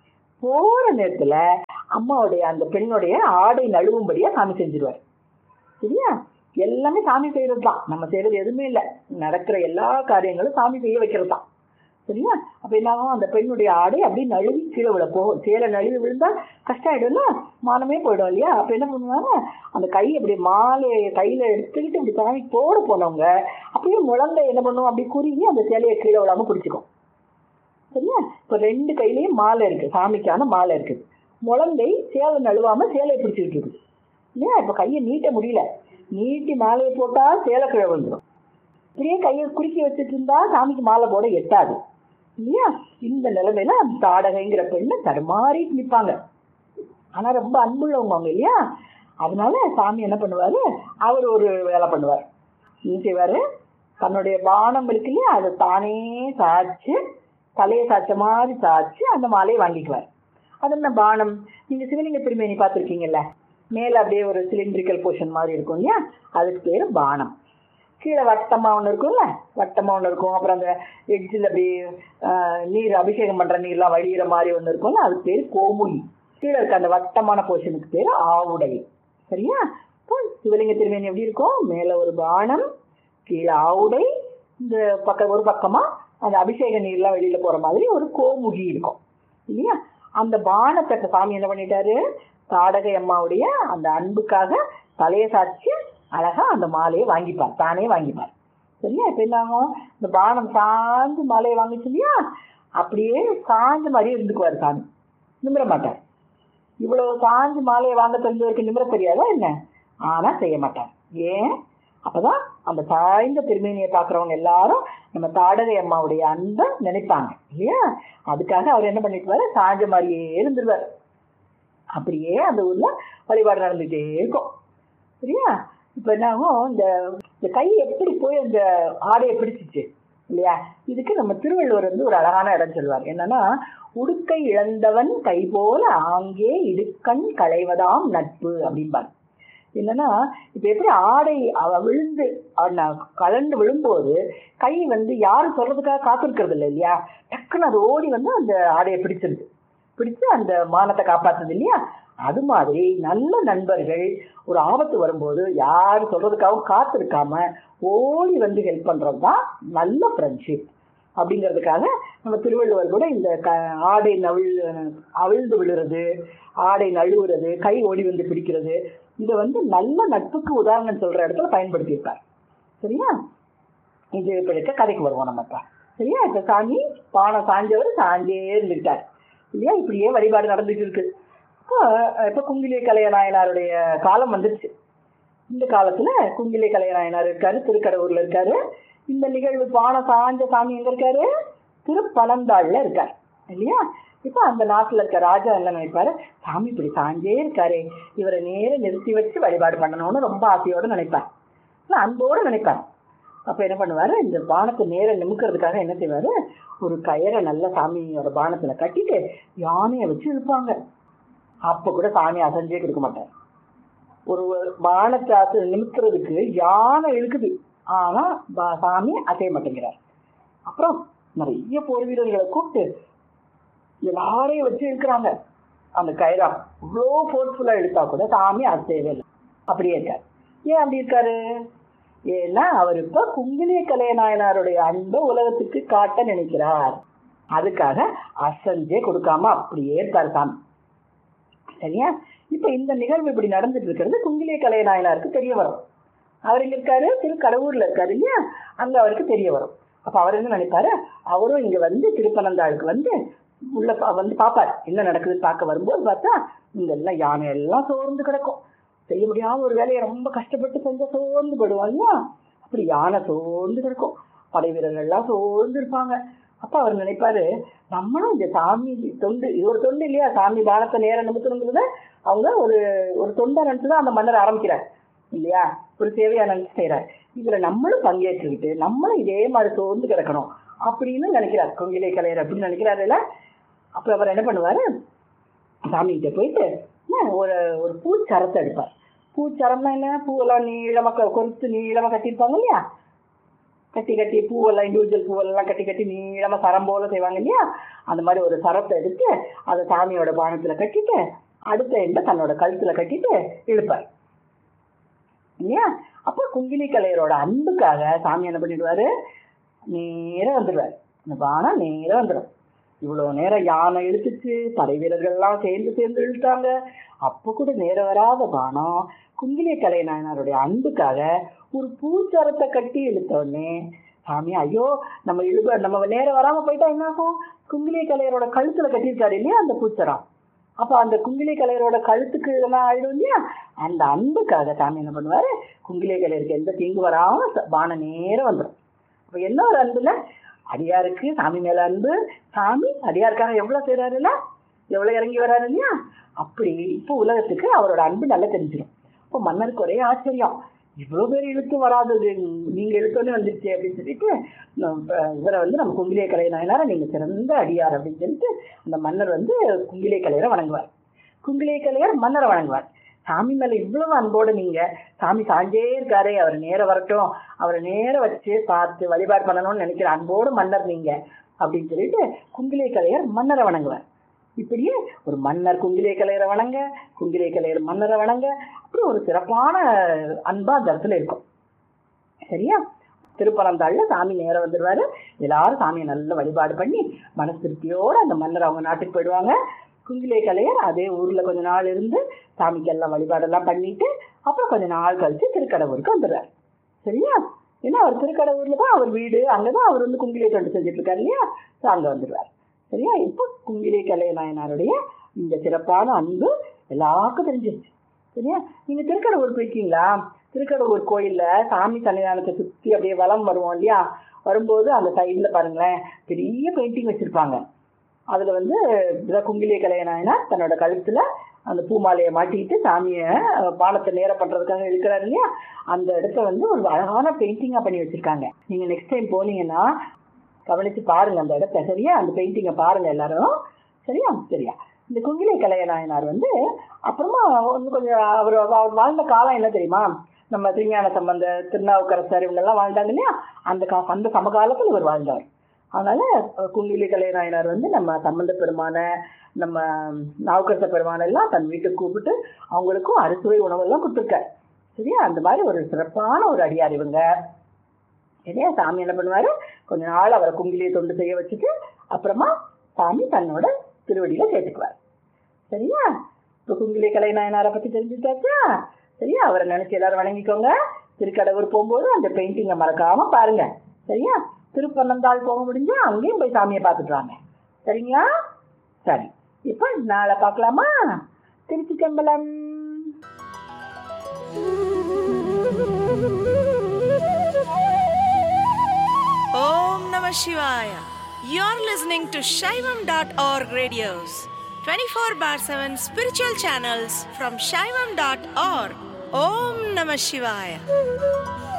போற நேரத்துல அம்மாவுடைய அந்த பெண்ணுடைய ஆடை நழுவும்படியா சாமி செஞ்சிருவார் சரியா எல்லாமே சாமி செய்யறது தான் நம்ம செய்யறது எதுவுமே இல்லை நடக்கிற எல்லா காரியங்களும் சாமி செய்ய வைக்கிறது தான் சரியா அப்ப என்னாகும் அந்த பெண்ணுடைய ஆடை அப்படியே நழுவி கீழே விழ போகும் சேலை நழுவி விழுந்தா கஷ்டம் ஆயிடும்ல மானமே போயிடும் இல்லையா அப்ப என்ன பண்ணுவாங்க அந்த கை அப்படி மாலையை கையில எடுத்துக்கிட்டு இப்படி சாமி போட போனவங்க அப்படியே முழங்கை என்ன பண்ணுவோம் அப்படி குறுகி அந்த சேலையை கீழே விழாம பிடிச்சிக்கும் சரியா இப்ப ரெண்டு கையிலயும் மாலை இருக்கு சாமிக்கான மாலை இருக்குது முழங்கை சேலை நழுவாம சேலையை பிடிச்சிக்கிட்டு இருக்குது இல்லையா இப்ப கையை நீட்ட முடியல நீட்டி மாலையை போட்டா சேலை கீழே வந்துடும் இப்படியே கையை குறுக்கி வச்சுட்டு இருந்தா சாமிக்கு மாலை போட எட்டாது இல்லையா இந்த நிலைமையில அந்த தாடகைங்கிற பெண்ணு தடுமாறிட்டு நிப்பாங்க ஆனா ரொம்ப அன்புள்ளவங்க அவங்க இல்லையா அதனால சாமி என்ன பண்ணுவாரு அவர் ஒரு வேலை பண்ணுவார் என்ன செய்வாரு தன்னுடைய பானம் இருக்கு இல்லையா அதை தானே சாய்ச்சு தலையை சாய்ச்ச மாதிரி சாய்ச்சு அந்த மாலையை வாங்கிக்குவார் அது என்ன பானம் நீங்க சிவலிங்க திருமேனி பார்த்துருக்கீங்கல்ல மேல அப்படியே ஒரு சிலிண்ட்ரிக்கல் போர்ஷன் மாதிரி இருக்கும் இல்லையா அதுக்கு பேரு பானம் கீழே வட்டமா ஒன்று இருக்கும்ல வட்டமா ஒன்று இருக்கும் அப்புறம் அந்த எட்ஜில் அப்படியே ஆஹ், நீர் அபிஷேகம் பண்ற நீர்லாம் வழியிற மாதிரி ஒன்று இருக்கும்ல அதுக்கு பேர் கோமுகி கீழே இருக்க அந்த வட்டமான போர்ஷனுக்கு பேர் ஆவுடை சரியா இப்போ சிவலிங்க திருமேனி எப்படி இருக்கும் மேல ஒரு பானம் கீழே ஆவுடை இந்த பக்கம் ஒரு பக்கமா அந்த அபிஷேக நீர்லாம் வெளியில போற மாதிரி ஒரு கோமுகி இருக்கும் இல்லையா அந்த பானத்தை சாமி என்ன பண்ணிட்டாரு தாடகை அம்மாவுடைய அந்த அன்புக்காக தலையை சாய்ச்சி அழகா அந்த மாலையை வாங்கிப்பார் தானே வாங்கிப்பார் சரியா இப்ப என்ன ஆகும் இந்த பானம் சாஞ்சு மாலையை வாங்கிச்சு இல்லையா அப்படியே சாஞ்ச மாதிரியே இருந்துக்குவார் சாமி நிமிர மாட்டார் இவ்வளவு சாஞ்சு மாலையை வாங்க தெரிஞ்சவருக்கு நிமிர தெரியாதா என்ன ஆனா செய்ய மாட்டார் ஏன் அப்பதான் அந்த சாய்ந்த திருமேனியை பாக்குறவங்க எல்லாரும் நம்ம தாடகை அம்மாவுடைய அன்பை நினைப்பாங்க இல்லையா அதுக்காக அவர் என்ன பண்ணிட்டுவாரு சாஞ்ச மாதிரியே இருந்துருவார் அப்படியே அந்த ஊர்ல வழிபாடு நடந்துட்டே இருக்கும் சரியா இப்ப என்ன ஆகும் இந்த இந்த கை எப்படி போய் அந்த ஆடையை பிடிச்சிச்சு இல்லையா இதுக்கு நம்ம திருவள்ளுவர் வந்து ஒரு அழகான இடம் சொல்வார் என்னன்னா உடுக்கை இழந்தவன் கை போல ஆங்கே இடுக்கண் களைவதாம் நட்பு அப்படிம்பார் என்னன்னா இப்ப எப்படி ஆடை அவ விழுந்து அவ ந- கலண்டு விழும்போது கை வந்து யாரும் சொல்றதுக்காக காத்திருக்கிறது இல்லை இல்லையா டக்குன்னு அது ஓடி வந்து அந்த ஆடையை பிடிச்சிருது பிடிச்சு அந்த மானத்தை காப்பாத்துது இல்லையா அது மாதிரி நல்ல நண்பர்கள் ஒரு ஆபத்து வரும்போது யார் சொல்றதுக்காகவும் காத்திருக்காம ஓடி வந்து ஹெல்ப் பண்றது தான் நல்ல ஃப்ரெண்ட்ஷிப் அப்படிங்கிறதுக்காக நம்ம திருவள்ளுவர் கூட இந்த க ஆடை நவிழ் அவிழ்ந்து விழுறது ஆடை நழுவுறது கை ஓடி வந்து பிடிக்கிறது இதை வந்து நல்ல நட்புக்கு உதாரணம் சொல்ற இடத்துல பயன்படுத்தியிருப்பார் சரியா இது இப்ப இருக்க கதைக்கு வருவோம் நம்ம இப்ப சரியா இப்ப சாமி பானை சாஞ்சவர் சாஞ்சே இருந்துட்டார் இல்லையா இப்படியே வழிபாடு நடந்துட்டு இருக்கு இப்போ இப்ப குங்கிலிய கலைய நாயனாருடைய காலம் வந்துருச்சு இந்த காலத்துல குங்கிலிய கலைய நாயனார் இருக்காரு திருக்கடவுர்ல இருக்காரு இந்த நிகழ்வு பானை சாஞ்ச சாமி எங்க இருக்காரு திருப்பனந்தாள்ல இருக்காரு இல்லையா இப்ப அந்த நாட்டுல இருக்க ராஜா என்ன நினைப்பாரு சாமி இப்படி சாஞ்சே இருக்காரே இவரை நேர நிறுத்தி வச்சு வழிபாடு பண்ணணும்னு ரொம்ப ஆசையோட நினைப்பார் இல்ல அன்போட நினைப்பார் அப்ப என்ன பண்ணுவாரு இந்த பானத்தை நேர நிமிக்கிறதுக்காக என்ன செய்வாரு ஒரு கயரை நல்ல சாமியோட பானத்துல கட்டிட்டு யானையை வச்சு இழுப்பாங்க அப்ப கூட சாமி அசைஞ்சே கொடுக்க மாட்டார் ஒரு பானத்தை அசை நிமிக்கிறதுக்கு யானை இழுக்குது ஆனா பா- சாமி அசைய மாட்டேங்கிறார் அப்புறம் நிறைய போர் வீரர்களை கூப்பிட்டு எல்லாரையும் வச்சு இழுக்கிறாங்க அந்த கயிறா இவ்வளோ ஃபோர்ஸ்ஃபுல்லா இழுத்தா கூட சாமி அசையவே இல்லை அப்படியே இருக்கார் ஏன் அப்படி இருக்காரு ஏன்னா அவர் இப்ப குங்கிலிய கலைய நாயனாருடைய அன்பை உலகத்துக்கு காட்ட நினைக்கிறார் அதுக்காக அசஞ்சே கொடுக்காம அப்படியே இருக்கார் சாமி சரியா இப்ப இந்த நிகழ்வு இப்படி நடந்துட்டு இருக்கிறது குங்கிலிய கலைய நாயனாருக்கு தெரிய வரும் அவர் எங்க இருக்காரு திரு கடவுர்ல இருக்காரு இல்லையா அங்க அவருக்கு தெரிய வரும் அப்ப அவர் என்ன நினைப்பாரு அவரும் இங்க வந்து திருப்பனந்தாளுக்கு வந்து உள்ள பா- வந்து பாப்பார் என்ன நடக்குதுன்னு பார்க்க வரும்போது பார்த்தா இங்க எல்லாம் யானை எல்லாம் சோர்ந்து கிடக்கும் செய்ய முடியாம ஒரு வேலையை ரொம்ப கஷ்டப்பட்டு செஞ்சா சோர்ந்து போடுவாங்க இல்லையா அப்படி யானை சோர்ந்து கிடக்கும் படை வீரர்கள் எல்லாம் சோர்ந்து இருப்பாங்க அப்ப அவர் நினைப்பாரு நம்மளும் இந்த சாமி தொண்டு இது ஒரு தொண்டு இல்லையா சாமி பானத்தை நேரம் நிமித்தணுங்கிறத அவங்க ஒரு ஒரு தொண்டை நினைச்சுதான் அந்த மன்னர் ஆரம்பிக்கிறார் இல்லையா ஒரு சேவையா நினைச்சு செய்யறார் இதுல நம்மளும் பங்கேற்றுக்கிட்டு நம்மளும் இதே மாதிரி சோர்ந்து கிடக்கணும் அப்படின்னு நினைக்கிறார் கொங்கிலை கலையர் அப்படின்னு நினைக்கிறாருல்ல அப்ப அவர் என்ன பண்ணுவாரு சாமி கிட்ட போயிட்டு என்ன, ஒரு ஒரு பூச்சரத்தை எடுப்பார் பூச்சரம்னா என்ன பூவெல்லாம் நீளமா க- கொறுத்து நீளமா கட்டியிருப்பாங்க இல்லையா கட்டி கட்டி பூவெல்லாம் இண்டிவிஜுவல் பூவெல்லாம் கட்டி கட்டி நீளமா சரம் போல செய்வாங்க இல்லையா அந்த மாதிரி ஒரு சரத்தை எடுத்து அதை சாமியோட பானத்துல கட்டிட்டு அடுத்த எண்ட தன்னோட கழுத்துல கட்டிட்டு இழுப்பார் இல்லையா அப்ப குங்கிலி கலையரோட அன்புக்காக சாமி என்ன பண்ணிடுவாரு நேரா வந்துடுவார் இந்த பானம் நேரா வந்துடும் இவ்வளவு நேரம் யானை இழுத்துச்சு படை வீரர்கள்லாம் சேர்ந்து சேர்ந்து இழுத்தாங்க அப்ப கூட நேரம் வராத பானம் குங்கிலிய கலை நாயனாருடைய அன்புக்காக ஒரு பூச்சரத்தை கட்டி இழுத்த உடனே சாமி ஐயோ நம்ம இழுப நம்ம நேரம் வராம போயிட்டா என்ன ஆகும் குங்கிலிய கலையரோட கழுத்துல கட்டியிருக்காரு இல்லையா அந்த பூச்சரம் அப்ப அந்த குங்கிலிய கலையரோட கழுத்துக்கு இதெல்லாம் ஆயிடும் இல்லையா அந்த அன்புக்காக சாமி என்ன பண்ணுவாரு குங்கிலிய கலையருக்கு எந்த தீங்கு வராம ச- பானம் நேரம் வந்துடும் அப்ப என்ன ஒரு அன்புல அடியாருக்கு சாமி மேல அன்பு சாமி அடியாருக்காக எவ்வளவு செய்யறாருல்ல எவ்வளவு இறங்கி வராரு இல்லையா அப்படி இப்போ உலகத்துக்கு அவரோட அன்பு நல்லா தெரிஞ்சிடும் இப்போ மன்னருக்கு ஒரே ஆச்சரியம் இவ்வளவு பேர் இழுத்து வராதது நீங்க இழுத்தோன்னே வந்துருச்சு அப்படின்னு சொல்லிட்டு நம்ம இவரை வந்து நம்ம குங்கிலிய கலை நாயனார நீங்க சிறந்த அடியார் அப்படின்னு சொல்லிட்டு அந்த மன்னர் வந்து குங்கிலிய கலையரை வணங்குவார் குங்கிலிய கலையர் மன்னரை வணங்குவார் சாமி மேல இவ்வளவு அன்போட நீங்க சாமி சாஞ்சே இருக்காரே அவர் நேர வரட்டும் அவரை நேர வச்சு பார்த்து வழிபாடு பண்ணணும்னு நினைக்கிற அன்போடு மன்னர் நீங்க அப்படின்னு சொல்லிட்டு குங்கிலிய கலையர் மன்னரை வணங்குவார் இப்படியே ஒரு மன்னர் குங்கிலிய கலையரை வணங்க குங்கிலிய கலையர் மன்னரை வணங்க அப்படி ஒரு சிறப்பான அன்பா அந்த இடத்துல இருக்கும் சரியா திருப்பரந்தாள்ல சாமி நேரம் வந்துடுவாரு எல்லாரும் சாமியை நல்ல வழிபாடு பண்ணி மனசு திருப்தியோட அந்த மன்னர் அவங்க நாட்டுக்கு போயிடுவாங்க குங்கிலே கலையர் அதே ஊர்ல கொஞ்ச நாள் இருந்து சாமிக்கு எல்லாம் வழிபாடெல்லாம் பண்ணிட்டு அப்புறம் கொஞ்ச நாள் கழிச்சு திருக்கடவுருக்கு வந்துடுறாரு சரியா ஏன்னா அவர் திருக்கடவுர்ல தான் அவர் வீடு அங்கதான் அவர் வந்து குங்கிலே தொண்டு செஞ்சுட்டு இருக்காரு இல்லையா ஸோ அங்க வந்துடுவார் சரியா இப்போ குங்கிலே கலைய நாயனாருடைய இந்த சிறப்பான அன்பு எல்லாருக்கும் தெரிஞ்சிருச்சு சரியா நீங்க திருக்கடவுர் போயிருக்கீங்களா திருக்கடவுர் கோயில்ல சாமி சன்னிதானத்தை சுத்தி அப்படியே வலம் வருவோம் இல்லையா வரும்போது அந்த சைடுல பாருங்களேன் பெரிய பெயிண்டிங் வச்சிருப்பாங்க அதுல வந்து இத குங்கிலிய கலையனாயனா தன்னோட கழுத்துல அந்த பூமாலையை மாட்டிக்கிட்டு சாமியை அஹ், பானத்தை நேர பண்றதுக்காக இருக்கிறாரு இல்லையா அந்த இடத்த வந்து ஒரு அழகான பெயிண்டிங்கா பண்ணி வச்சிருக்காங்க நீங்க நெக்ஸ்ட் டைம் போனீங்கன்னா கவனிச்சு பாருங்க அந்த இடத்த சரியா அந்த பெயிண்டிங்கை பாருங்க எல்லாரும் சரியா சரியா இந்த குங்கிலை கலையநாயனார் வந்து அப்புறமா இன்னும் கொஞ்சம் அவர் அவர் வாழ்ந்த காலம் என்ன தெரியுமா நம்ம திருஞான சம்பந்த திருநாவுக்கரசர் இவங்கெல்லாம் வாழ்ந்தாங்க இல்லையா அந்த கா அந்த சமகாலத்தில் இவர் வாழ்ந்தார் அதனால அஹ், குங்கிலி கலைநாயனார் வந்து நம்ம சம்பந்த பெருமான நம்ம நாவுக்கரச பெருமான எல்லாம் தன் வீட்டுக்கு கூப்பிட்டு அவங்களுக்கும் அறுசுவை உணவெல்லாம் கொடுத்துருக்காரு சரியா அந்த மாதிரி ஒரு சிறப்பான ஒரு அடியார் இவங்க சரியா சாமி என்ன பண்ணுவாரு கொஞ்ச நாள் அவரை குங்கிலியை தொண்டு செய்ய வச்சுட்டு அப்புறமா சாமி தன்னோட திருவடியில சேர்த்துக்குவார் சரியா இப்போ குங்கிலி கலைநாயனாரை பத்தி தெரிஞ்சுட்டாச்சா சரியா அவரை நினைச்சு எல்லாரும் வணங்கிக்கோங்க திருக்கடவுர் போகும்போது அந்த பெயிண்டிங்கை மறக்காம பாருங்க சரியா திருப்பன்னந்தாள் போக முடிஞ்சா அங்கேயும் போய் சாமியை பார்த்துட்டு வாங்க சரிங்களா சரி இப்போ நாளை பார்க்கலாமா திருச்சி கம்பளம் Om Namah Shivaya. You're listening to Shaivam.org radios, 24 bar 7 spiritual channels from Shaivam.org. Om Namah Shivaya.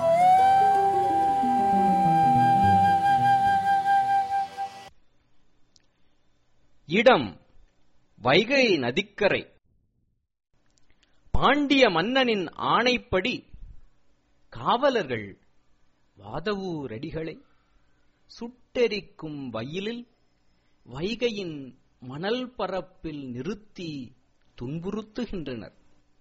இடம் வைகை நதிக்கரை பாண்டிய மன்னனின் ஆணைப்படி காவலர்கள் வாதவூரடிகளை சுட்டெரிக்கும் வயலில் வைகையின் மணல் பரப்பில் நிறுத்தி துன்புறுத்துகின்றனர்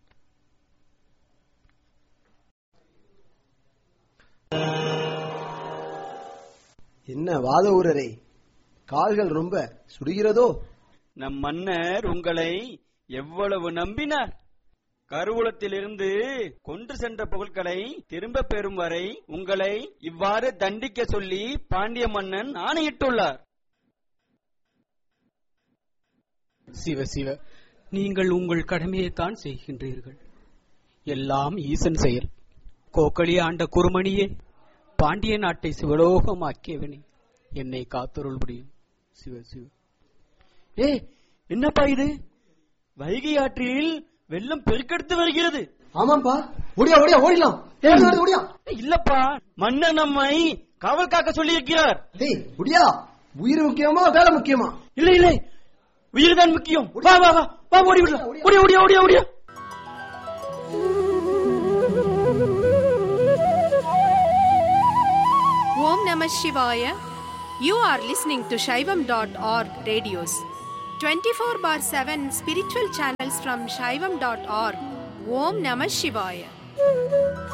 என்ன வாத ஊரரே கால்கள் ரொம்ப சுடுகிறதோ நம் மன்னர் உங்களை எவ்வளவு நம்பினார் கருவூலத்திலிருந்து கொண்டு சென்ற பொருட்களை திரும்ப பெறும் வரை உங்களை இவ்வாறு தண்டிக்க சொல்லி பாண்டிய மன்னன் ஆணையிட்டுள்ளார் சிவ சிவ நீங்கள் உங்கள் கடமையைத்தான் செய்கின்றீர்கள் எல்லாம் ஈசன் செயல் கோக்களி ஆண்ட குருமணியே பாண்டிய நாட்டை சிவலோகமாக்கியவனே என்னை காத்தருள் புரியும் சிவ சிவ ஏ என்னப்பா இது வைகை ஆற்றில் வெள்ளம் பெருக்கெடுத்து வருகிறது ஆமாப்பா ஓடியா ஓடியா ஓடிலாம் ஏய், ஓடி, ஓடியா இல்லப்பா மன்னர் நம்மை காவல் காக்க சொல்லி இருக்கிறார் டேய் ஓடியா உயிர் முக்கியமா வேலை முக்கியமா இல்லை இல்லை உயிர்தான் முக்கியம் வா வா வா வா ஓடி விடலாம் ஓடியா ஓடியா ஓடியா ஓடியா Om Namah Shivaya. You are listening to Shaivam.org radios. 24 bar 7 spiritual channels from Shaivam.org. Om Namah Shivaya.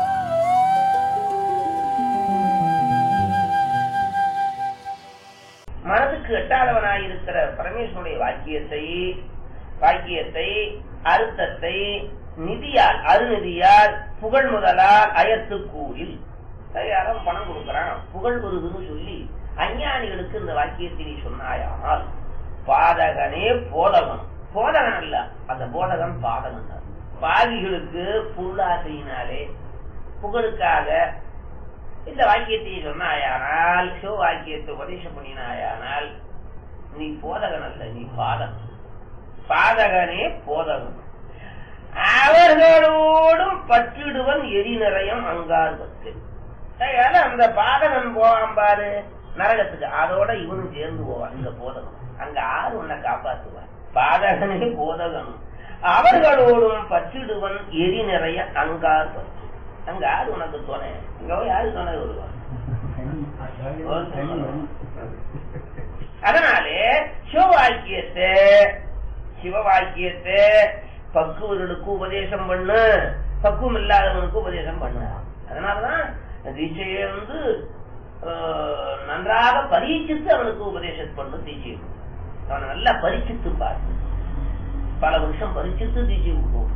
மனதுக்கு எட்டாதவனாயிருக்கிற பரமேஸ்வருடைய வாக்கியத்தை வாக்கியத்தை அர்த்தத்தை நிதியால் அருநிதியால் புகழ் முதலால் அயத்து கூறில் யாரும் பணம் கொடுக்கறான் புகழ் வருதுன்னு சொல்லி அஞ்ஞானிகளுக்கு இந்த வாக்கியத்தை நீ சொன்னாயானால் பாதகனே போதகன் போதகன் அல்ல அந்த போதகன் பாதகன் தான். பாவிகளுக்கு புல்லாசையினாலே புகழுக்காக இந்த வாக்கியத்தை சொன்னாயானால் சிவ வாக்கியத்தை உபதேசம் பண்ணினாயானால் நீ போதகன் அல்ல நீ பாதகன் பாதகனே போதகன் அவர்களோடும் பற்றிடுவன் எரி நிறையம் அங்கார் பத்து அதனால அந்த பாதகன் போவான் பாரு நரகத்துக்கு அதோட இவனும் சேர்ந்து போவான் இந்த போதகம் அங்க ஆறு உன்னை காப்பாத்துவான் பாதகனே போதகனும் அவர்களோடும் பற்றிடுவன் எரி நிறைய அங்கார் பத்து அங்க யாரு உனக்கு துணை அங்க போய் யாரு துணை வருவான் அதனாலே சிவவாக்கியத்தை சிவவாக்கியத்தை பக்குவர்களுக்கு உபதேசம் பண்ணு பக்குவம் இல்லாதவனுக்கு உபதேசம் பண்ணு அதனாலதான் தீட்சையை வந்து ஆஹ், நன்றாக பரீட்சித்து அவனுக்கு உபதேசம் பண்ணு தீட்சை அவனை நல்லா பரீட்சித்து பார்த்து பல வருஷம் பரீட்சித்து தீட்சை கொடுக்கும்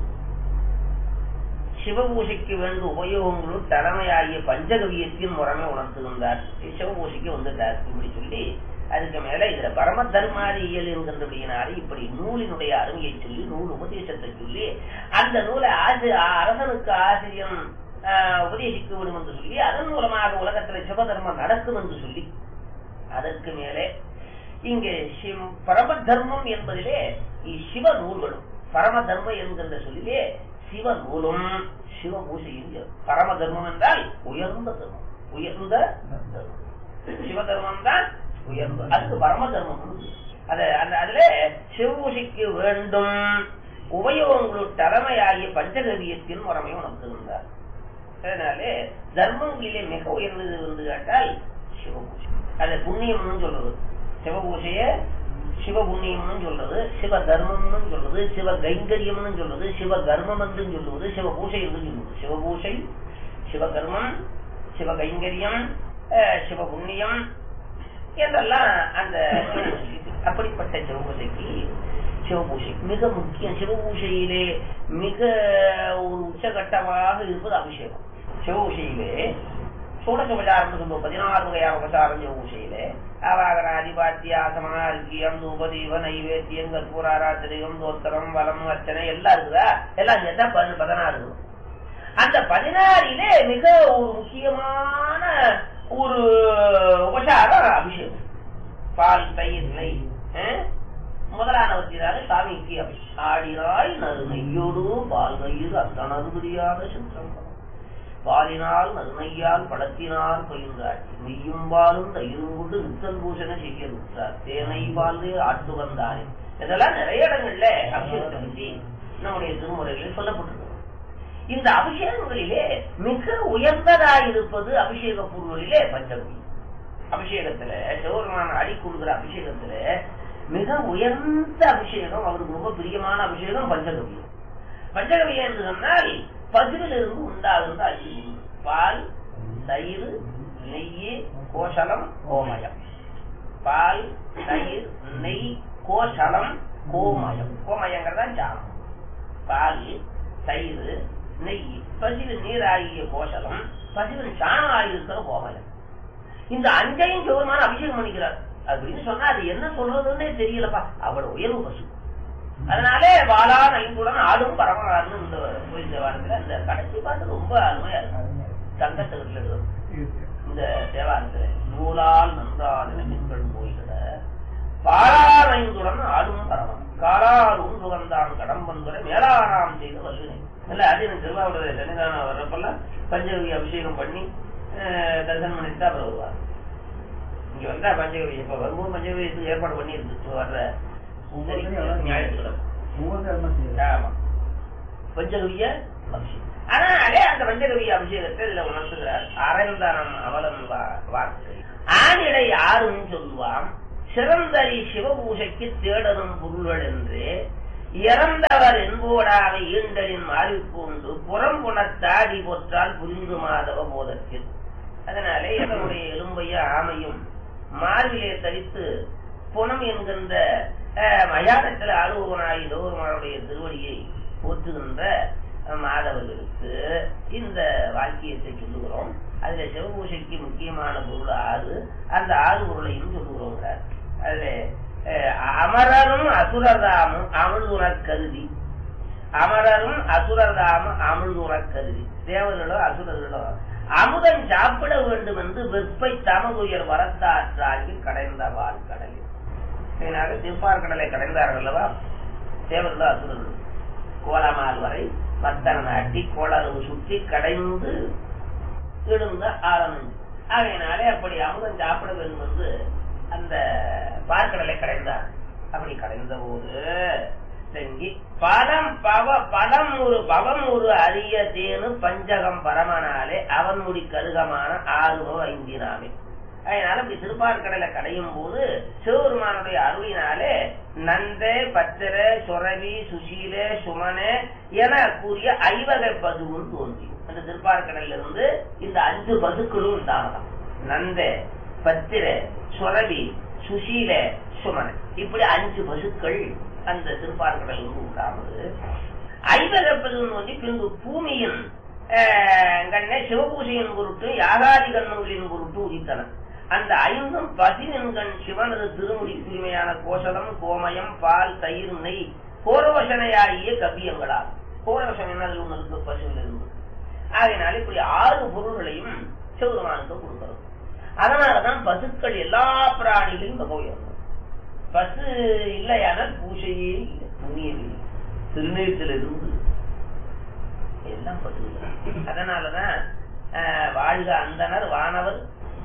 சிவபூசைக்கு வேண்டிய உபயோகங்களும் தலைமையாகிய பஞ்சகவியத்தின் முறைமை உணர்த்துகின்றார் சிவபூசைக்கு வந்துட்டார் இப்படி சொல்லி அதுக்கு மேல இதுல பரம தர்மாதியல் என்கின்றபடியினாலே இப்படி நூலினுடைய அருமையை சொல்லி நூல் உபதேசத்தை சொல்லி அந்த நூலை ஆசி அரசனுக்கு ஆசிரியம் ஆஹ், உபதேசிக்க வேண்டும் என்று சொல்லி அதன் மூலமாக உலகத்துல சிவதர்மம் நடக்கும் என்று சொல்லி அதற்கு மேலே இங்கே சிவ- பரம தர்மம் என்பதிலே இ- சிவ நூல்களும் பரம தர்மம் என்கின்ற சொல்லிலே சிவ நூலும் சிவ பூசையும் சேரும். பரம தர்மம் என்றால் உயர்ந்த தர்மம் உயர்ந்த தர்மம் சிவ தர்மம் தான் உயர்ந்த அதுக்கு பரம தர்மம் அத அந்த அதுல சிவபூசைக்கு வேண்டும் உபயோகங்களும் தலைமையாகிய பஞ்சகவியத்தின் முறைமை உணர்த்துகின்றார் அதனாலே தர்மங்களிலே மிக உயர்ந்தது வந்து கேட்டால் சிவபூஜை அது புண்ணியம்னு சொல்றது சிவபூஜைய சிவ புண்ணியம்னு சொல்றது சிவ தர்மம்னு சொல்றது சிவ கைங்கரியம்னு சொல்றது சிவ கர்மம் என்று சொல்லுவது சிவ பூஜை என்று சொல்லுவது சிவபூஜை சிவகர்மம் சிவ கைங்கரியம் அஹ், சிவ புண்ணியம் என்றெல்லாம் அந்த அப்படிப்பட்ட சிவபூஜைக்கு சிவபூஜை மிக முக்கியம் சிவபூஜையிலே மிக ஒரு உச்சகட்டமாக இருப்பது அபிஷேகம் சிவபூஜையிலே சூடசோபச்சாரம் சொல்லுவோம் பதினாறு வகையான உபசாரம் சிவபூஜையிலே அவாகன அதிபாத்திய ஆசமன அர்க்கியம் தூபதீப நைவேத்தியம் கற்பூராராத்திரியம் தோத்திரம் வலம் அர்ச்சனை எல்லாம் இருக்குதா எல்லாம் சேர்த்தா பதி- பதினாறு இருக்கும். அந்த பதினாறிலே மிக ஒரு முக்கியமான ஒரு உபசாரம் அபிஷேகம் பால் தயிர் நெய் அஹ், முதலானவற்றினால சாமிக்கு அபிஷேகம் ஆடினாய் நறுநெய்யோடு பால் தயிர் அத்தனது புரியாத சித்திரம் பாலினால் நறுநையால் பழத்தினால் பயிர்ந்தாட்சி நெய்யும் பாலும் தயிரும் கொண்டு நித்தல் பூஷண செய்ய விட்டார் தேனை பால் ஆட்டு வந்தானே இதெல்லாம் நிறைய இடங்கள்ல அபிஷேகத்தை பற்றி நம்முடைய திருமுறைகளில் சொல்லப்பட்டிருக்கு இந்த அபிஷேகங்களிலே மிக உயர்ந்ததாயிருப்பது அபிஷேக பொருளிலே பஞ்சமி அபிஷேகத்துல சிவபெருமான அடி கொடுக்கிற அபிஷேகத்துல மிக உயர்ந்த அபிஷேகம் அவருக்கு ரொம்ப பிரியமான அபிஷேகம் பஞ்சகவியம் பஞ்சகவியம் என்று சொன்னால் பசுவிலிருந்து உண்டாகுந்த அரிசி பால் தயிர் நெய் கோசலம் கோமயம் பால் தயிர் நெய் கோசலம் கோமயம் கோமயங்கிறது தான் சாணம் பால் தயிர் நெய் பசுவின் நீர் ஆகிய கோசலம் பசுவின் சாணம் ஆகியிருக்கிற கோமயம் இந்த அஞ்சையும் சிவருமான அபிஷேகம் பண்ணிக்கிறார் அப்படின்னு சொன்னா அது என்ன சொல்றதுன்னே தெரியலப்பா அவ்வளவு உயர்வு பசு அதனாலே பாலா நைந்துடன் ஆடும் பரமனார்னு இந்த கோயில் தேவாரத்துல அந்த கடைசி பாட்டு ரொம்ப அருமையா இருக்கும் தங்கத்தகத்துல இருக்கும் இந்த தேவாரத்துல நூலால் நன்றால் நிலமின்கள் கோயில பாலாரைந்துடன் ஆடும் பரமன் காலாரும் சுகந்தான் கடம்பந்துரை மேலாராம் செய்த வல்லுனை இல்ல அது எனக்கு திருவாவூர் சன்னிதானம் வர்றப்பெல்லாம் பஞ்சகவி அபிஷேகம் பண்ணி அஹ், தரிசனம் பண்ணிட்டு தான் அப்புறம் வருவார் இங்க வந்தா பஞ்சகவி இப்ப வரும்போது பஞ்சகவியத்துக்கு ஏற்பாடு பண்ணி இருந்துச்சு வர்ற சரி, ஞாயிற்றுக்கிழமை ஆமா பஞ்சகவிய அபிஷேகம் ஆனாலே அந்த பஞ்சகவிய அபிஷேகத்தை இதுல உணர்த்துகிறார் அரைந்தனம் அவலன் வா- வார்த்தை ஆணிடை யாரும் சொல்லுவான் சிறந்தரி சிவபூசைக்கு தேடரும் பொருள்கள் என்று இறந்தவர் என்போடாவை ஈண்டலின் மாறிக்கொண்டு புறம் புணத்தாடி போற்றால் புரிந்து மாதவ போதத்தில் அதனாலே இவனுடைய எலும்பைய ஆமையும் மார்பிலே தரித்து புனம் என்கின்ற அஹ், மயானத்தில் ஆளுவனாய் லோகமானுடைய திருவடியை போற்றுகின்ற அஹ், மாதவர்களுக்கு இந்த வாக்கியத்தை சொல்லுகிறோம் அதுல சிவபூசைக்கு முக்கியமான பொருள் ஆறு அந்த ஆறு பொருளையும் சொல்லுகிறோங்கிறார் அதுல அஹ், அமரரும் அசுரதாமும் அமிழ்துணக் கருதி அமரரும் அசுரதாமும் அமிழ்துணக் கருதி தேவர்களோ அசுரர்களோ அமுதன் சாப்பிட வேண்டும் என்று வெப்பை தமதுயர் வரத்தாற்றாகி கடைந்த வால் கடலில் இதனால திருப்பார் கடலை கடைந்தார்கள் அல்லவா தேவர்களோ அசுரர்கள் கோலமால கால் வரை மத்தன நாட்டி கோளரவு சுற்றி கடைந்து எழுந்த ஆரம்பிச்சு ஆகையினாலே அப்படி அமுதம் சாப்பிட வேண்டும் என்று அந்த பார்க்கடலை கடைந்தார் அப்படி கடைந்த போது செங்கி பலம் பவ பலம் ஒரு பவம் ஒரு அரிய தேனு பஞ்சகம் பரமனாலே அவன் முடி கருகமான ஆறுவோ ஐந்தினாமே அதனால இப்படி திருப்பார்கடலை கடையும் போது சிவபெருமானுடைய அருளினாலே நந்தே பத்திர சொரவி சுசீல சுமனே என கூறிய ஐவகை பசுவும் தோன்றி அந்த திருப்பார்கடல்ல இருந்து இந்த அஞ்சு பசுக்களும் உண்டாகலாம் நந்தே பத்திர சொரவி சுசீல சுமன இப்படி அஞ்சு பசுக்கள் அந்த திருப்பார்கடல் இருந்து உண்டாகுது ஐவகை பசுன்னு வந்து பின்பு பூமியின் கண்ணே சிவபூசையின் பொருட்டு யாகாதி கண்ணுகளின் பொருட்டு உதித்தன அந்த ஐந்தும் பதினெண்கண் சிவனது திருமுடி தூய்மையான கோசலம் கோமயம் பால் தயிர் நெய் கோரவசனையாகிய கவியங்களால் கோரவசனை அதில் ஒன்று இருக்கு பசுவில் இருந்து ஆகையினால இப்படி ஆறு பொருள்களையும் சிவபெருமானுக்கு கொடுக்கிறது அதனாலதான் பசுக்கள் எல்லா பிராணிகளையும் மிக உயர்ந்தது பசு இல்லையானால் பூசையே இல்லை புண்ணியமே திருநீட்டிலிருந்து எல்லாம் பசு அதனாலதான் வாழ்க அந்தனர் வானவர்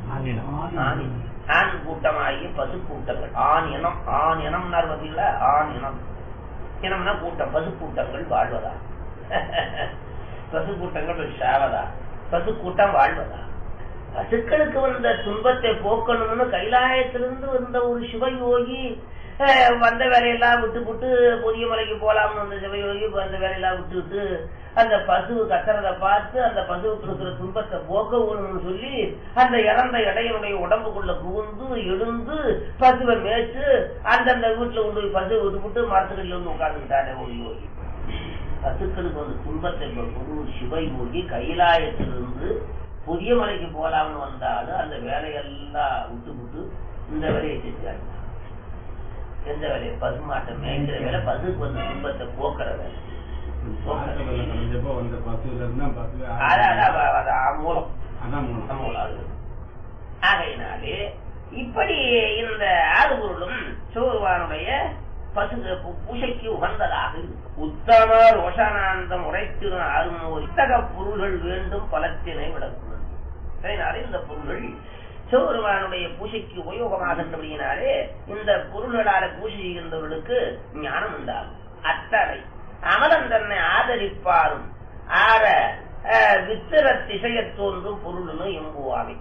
ஆண் கூட்டமாகிய பசு கூட்டங்கள் ஆண் இனம் ஆண் இனம் பார்த்தீங்களா ஆண் இனம் இனம்னா கூட்டம் பசு கூட்டங்கள் வாழ்வதா பசு கூட்டங்கள் சாவதா பசு கூட்டம் வாழ்வதா பசுக்களுக்கு வந்த துன்பத்தை போக்கணும்னு கைலாயத்திலிருந்து வந்த ஒரு சிவயோகி வந்த வேலையெல்லாம் விட்டு விட்டு புதிய மலைக்கு போலாம்னு வந்த சிவயோகி வந்த வேலையெல்லாம் விட்டு விட்டு அந்த பசு கத்துறத பார்த்து அந்த பசுவுக்கு இருக்கிற துன்பத்தை போக்க வேணும்னு சொல்லி அந்த இறந்த இடையனுடைய உடம்புக்குள்ள புகுந்து எழுந்து பசுவை மேய்ச்சு அந்தந்த வீட்டுல கொண்டு போய் பசுவை விட்டுவிட்டு மரத்துக்கடியில் வந்து உட்கார்ந்துட்டானே ஒரு யோகி பசுக்களுக்கு வந்து துன்பத்தை ஒரு சிவயோகி கைலாயத்திலிருந்து புதிய மலைக்கு போலாம்னு வந்தாலும் அந்த வேலையெல்லாம் விட்டு விட்டு இந்த வேலையை செஞ்சாங்க எந்த வேலையை பசுமாட்டை மேய்க்கிற வேலை பசுக்கு வந்து துன்பத்தை போக்குற வேலை ஆகையினாலே இப்படி இந்த ஆறு பொருளும் சிவபெருமானுடைய பசு பூசைக்கு உகந்ததாக உத்தம ரோஷானந்தம் உரைத்திரு அருமோர் இத்தக பொருள்கள் வேண்டும் பலத்தினை விளக்குவது அதனால இந்த பொருள்கள் சிவபெருமானுடைய பூசைக்கு உபயோகமாகின்றபடியினாலே இந்த பொருள்களால பூஜை செய்கின்றவர்களுக்கு ஞானம் உண்டாகும் அத்தனை அமலன் தன்னை ஆதரிப்பாரும் ஆற வித்திர திசைய தோன்றும் பொருளும் எம்புவாமை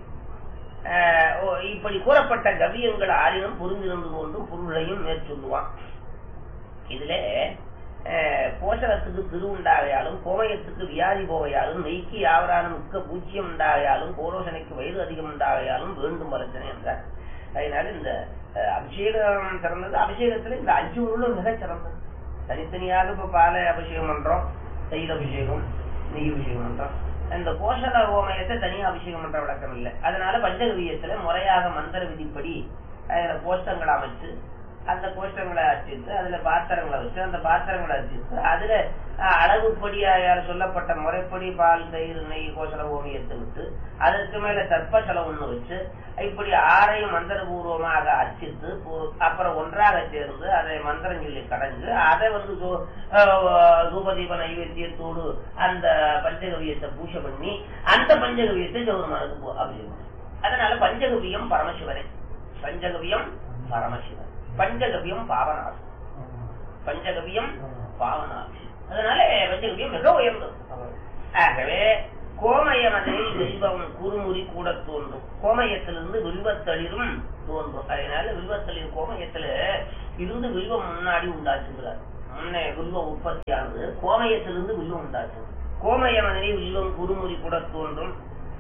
இப்படி கூறப்பட்ட கவியங்கள் ஆறினும் புரிந்திருந்து கொண்டும் பொருளையும் மேற்சொல்லுவான் இதுல போஷகத்துக்கு திரு உண்டாகையாலும் கோமயத்துக்கு வியாதி போவையாலும் நெய்க்கு யாவரானும் மிக்க பூச்சியம் உண்டாகையாலும் கோரோசனைக்கு வயது அதிகம் உண்டாகையாலும் வேண்டும் வரச்சனை என்றார் அதனால இந்த அபிஷேகம் சிறந்தது அபிஷேகத்துல இந்த அஞ்சு பொருளும் மிக சிறந்தது தனித்தனியாக இப்ப பால அபிஷேகம் பண்றோம் தைல அபிஷேகம் நெய் அபிஷேகம் பண்றோம் இந்த கோஷல ஓமயத்தை தனியா அபிஷேகம் பண்ற வழக்கம் இல்லை அதனால பஞ்சகவியத்துல முறையாக மந்திர விதிப்படி அதுல கோஷ்டங்களை அமைச்சு அந்த கோஷ்டங்களை அர்ச்சித்து அதுல பாத்திரங்களை வச்சு அந்த பாத்திரங்களை அர்ச்சித்து அதுல அளவுப்படியாக சொல்லப்பட்ட முறைப்படி பால் தயிர் நெய் கோசல ஓமியத்தை விட்டு அதற்கு மேல சர்ப்ப செலவுன்னு வச்சு இப்படி ஆறையும் மந்திரபூர்வமாக அர்ச்சித்து அப்புறம் ஒன்றாக சேர்ந்து அதை மந்திரம் சொல்லி கடைஞ்சு அதை வந்து தூபதீப நைவேத்தியத்தோடு அந்த பஞ்சகவியத்தை பூஜை பண்ணி அந்த பஞ்சகவியத்தை கௌரவமானது அபிஷேகம் அதனால பஞ்சகவியம் பரமசிவனே பஞ்சகவியம் பரமசிவன் பஞ்சகவியம் பாவனாசம் பஞ்சகவியம் பாவனாசி அதனால பஞ்சகவியம் மிக உயர்ந்தது ஆகவே கோமயமதில் வில்வம் குறுமுறி கூட தோன்றும் கோமயத்திலிருந்து வில்வத்தளிரும் தோன்றும் அதனால வில்வத்தளிர் கோமயத்துல இருந்து வில்வம் முன்னாடி உண்டாச்சுங்கிறார் முன்னே வில்வம் உற்பத்தியானது கோமயத்திலிருந்து வில்வம் உண்டாச்சு கோமயமதில் வில்வம் குறுமுறி கூட தோன்றும்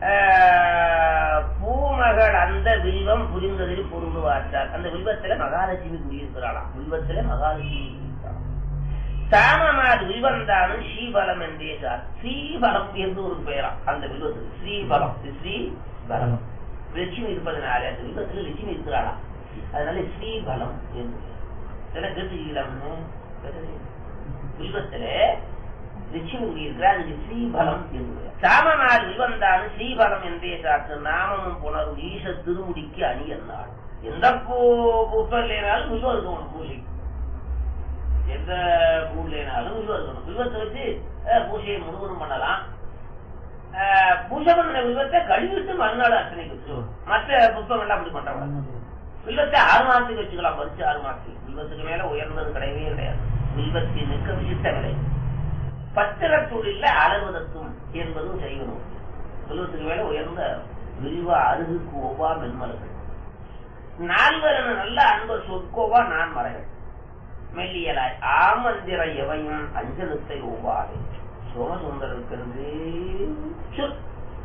பூமகள் அந்த வில்வம் புரிந்ததில் பொருந்துவாற்றார் அந்த வில்வத்துல மகாலட்சுமி குடியிருக்கிறாளாம் வில்வத்துல மகாலட்சுமி சாமமாது வில்வந்தானும் ஸ்ரீபலம் என்றே சார் ஸ்ரீபலம் என்று ஒரு பெயராம் அந்த வில்வத்துக்கு ஸ்ரீபலம் ஸ்ரீபலம் லட்சுமி இருப்பதனால அந்த வில்வத்துல லட்சுமி இருக்கிறாளாம் அதனால ஸ்ரீபலம் என்று இதெல்லாம் கேட்டுக்கலாம்னு வில்வத்துல லட்சுமி குடியிருக்கிற அதுக்கு ஸ்ரீபலம் என்று சாமநாள் வில்வந்தானு ஸ்ரீபலம் என்றே சாத்து நாமமும் புணரும் ஈச திருமுடிக்கு அணியன்னாள் எந்த பூ புத்தம் இல்லைனாலும் வில்வம் இருக்கும் பூஜை எந்த பூலைனாலும் வில்வம் இருக்கணும் வில்வத்தை வச்சு அஹ், பூஜையை முழுவதும் பண்ணலாம் அஹ், பூஜை பண்ண வில்வத்தை கழுவிட்டு மறுநாள் அர்ச்சனைக்கு வச்சுக்கணும் மற்ற புஷ்பங்கள்லாம் அப்படி பண்றவங்க வில்வத்தை ஆறு மாசத்துக்கு வச்சுக்கலாம் பறிச்சு ஆறு மாசத்துக்கு வில்வத்துக்கு மேல உயர்ந்தது கிடையவே கிடையாது வில்வத்தின் மிக்க விசித்த விலை பத்திரத்தூளில் அளவதற்கும் என்பதும் செய்யணும் வில்வத்துக்கு மேல உயர்ந்த விரிவ அருகுக்கு ஒவ்வா மென்மலர்கள் நால்வரன நல்ல அன்பர் சொற்கோவா நான் மறைகள் மெல்லியலாய் ஆமந்திர எவையும் அஞ்சலத்தை ஒவ்வாது சோமசுந்தரத்திலிருந்து சொல்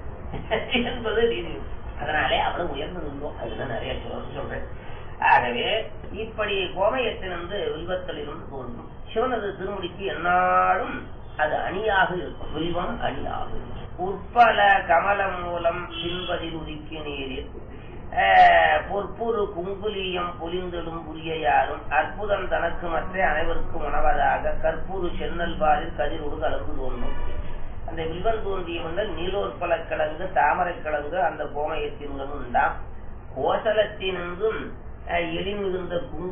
என்பது நீதி அதனாலே அவ்வளவு உயர்ந்தது இல்லோ அதுல நிறைய சொல்ல சொல்றேன் ஆகவே இப்படி கோமயத்திலிருந்து வில்வத்திலிருந்து தோன்றும் சிவனது திருமுடிக்கு எந்நாளும் அது அணியாக இருக்கும் வில்வம் அணியாக இருக்கும் உற்பல கமலம் மூலம் பின்பதில் உதிக்க நீரில் ஆஹ், பொற்புறு குங்குலியம் பொலிந்தெழும் புரியையாரும் அற்புதம் தனக்கு மற்ற அனைவருக்கும் உணவதாக கற்பூரு சென்னல் பாரில் கதிரோடு கலந்து தோன்றும் அந்த வில்வன் தோன்றிய முன்னர் நீலோற்பல கிழங்கு தாமரை கிழங்கு அந்த கோமயத்தின்களும் உண்டாம் கோசலத்தினின்றும் அஹ், எளிமிகுந்த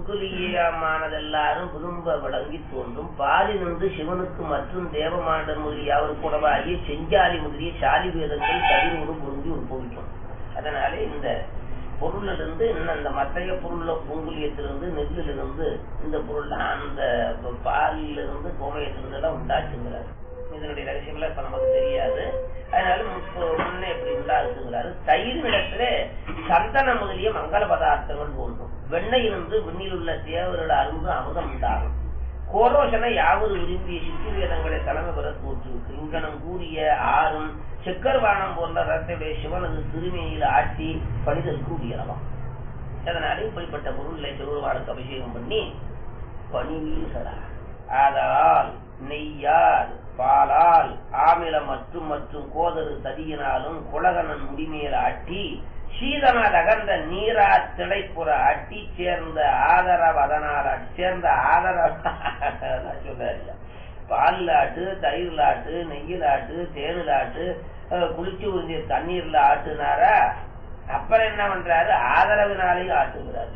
குங்குலியமானதெல்லாரும் விரும்ப விளங்கி தோன்றும் பாதி நின்று சிவனுக்கு மற்றும் தேவமாண்டன் முதலிய அவர் கூடவாகிய செஞ்சாலி முதலிய சாலி வேதங்கள் கதிரோடு பொருந்தி உற்பவிக்கும் அதனாலே இந்த பொருளிலிருந்து இன்னும் அந்த மற்றைய பொருள்ல பூங்குலியத்திலிருந்து நெல்லிலிருந்து இந்த பொருள் அந்த பாலிலிருந்து கோமயத்திலிருந்து எல்லாம் உண்டாச்சுங்கிறார் இதனுடைய ரகசியம்லாம் இப்ப நமக்கு தெரியாது அதனால முப்ப- முன்னே எப்படி உண்டாகுங்கிறாரு தயிர் இடத்துல சந்தன முதலிய மங்கள பதார்த்தங்கள் தோன்றும் வெண்ணையிலிருந்து விண்ணில் உள்ள தேவரோட அரும்பு அமுதம் உண்டாகும் கோரோசனை யாவது விரும்பிய சித்தி வேதங்களை தலைமை பெற தோற்றுவிக்கு இங்கனம் கூறிய ஆறும் செக்கர்வானம் போன்ற ரத்தடைய சிவனது திருமையில் ஆட்டி பணிதற்கு உரியனவாம் அதனால இப்படிப்பட்ட பொருளை திருவாளுக்கு அபிஷேகம் பண்ணி பணி வீசுகிறார் ஆதலால் நெய்யால் பாலால் ஆமில மற்றும் மற்றும் கோதரு ததியினாலும் குலகனன் முடிமையில் ஆட்டி சீதன தகர்ந்த நீரா திளைப்புற அட்டி சேர்ந்த ஆதரவு அதனால் சேர்ந்த ஆதரவு சொல்றாரு பால்ல ஆட்டு தயிர்ல ஆட்டு நெய்யில் ஆட்டு தேனில் ஆட்டு அஹ், குளிச்சு உறிஞ்சிய தண்ணீர்ல ஆட்டுனாரா அப்புறம் என்ன பண்றாரு ஆதரவினாலையும் ஆட்டுகிறாரு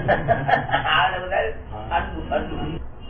ஆதரவுனால் அன்பு அன்பு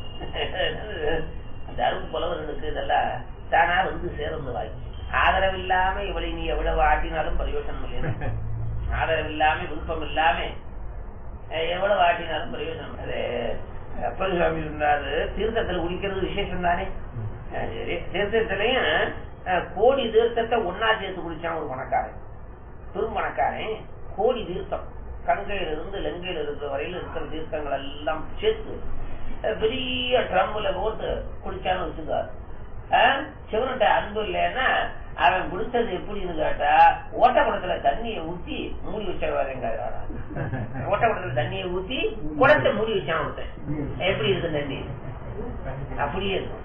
அந்த அருள் புலவர்களுக்கு இதெல்லாம் தானா வந்து சேர்ந்து வாய் ஆதரவு இல்லாம இவளை நீ எவ்வளவு ஆட்டினாலும் பிரயோஜனம் இல்லை ஆதரவு இல்லாம விருப்பம் இல்லாம அஹ், எவ்வளவு ஆட்டினாலும் பிரயோஜனம் அது அப்பர் சுவாமி சொன்னாரு தீர்த்தத்துல குடிக்கிறது விசேஷம் தானே அஹ், சரி தீர்த்தத்திலையும் அஹ், கோடி தீர்த்தத்தை ஒன்னா சேர்த்து குடிச்சான் ஒரு பணக்காரன் பெரும் பணக்காரன் கோடி தீர்த்தம் கங்கையில இருந்து லங்கையில இருக்கிற வரையில இருக்கிற தீர்த்தங்கள் எல்லாம் சேர்த்து அஹ், பெரிய ட்ரம்ல போட்டு குடிச்சான்னு வச்சுக்காரு சிவன்கிட்ட அன்பு இல்லைன்னா அவன் குடிச்சது எப்படின்னு கேட்டா ஓட்டக்குடத்துல தண்ணியை ஊத்தி மூடி வச்சிருவாருங்க ஓட்டக்குடத்துல தண்ணியை ஊத்தி குடத்தை மூடி வச்சான் ஒருத்தன் எப்படி இருக்கு தண்ணி அப்படியே இருக்கும்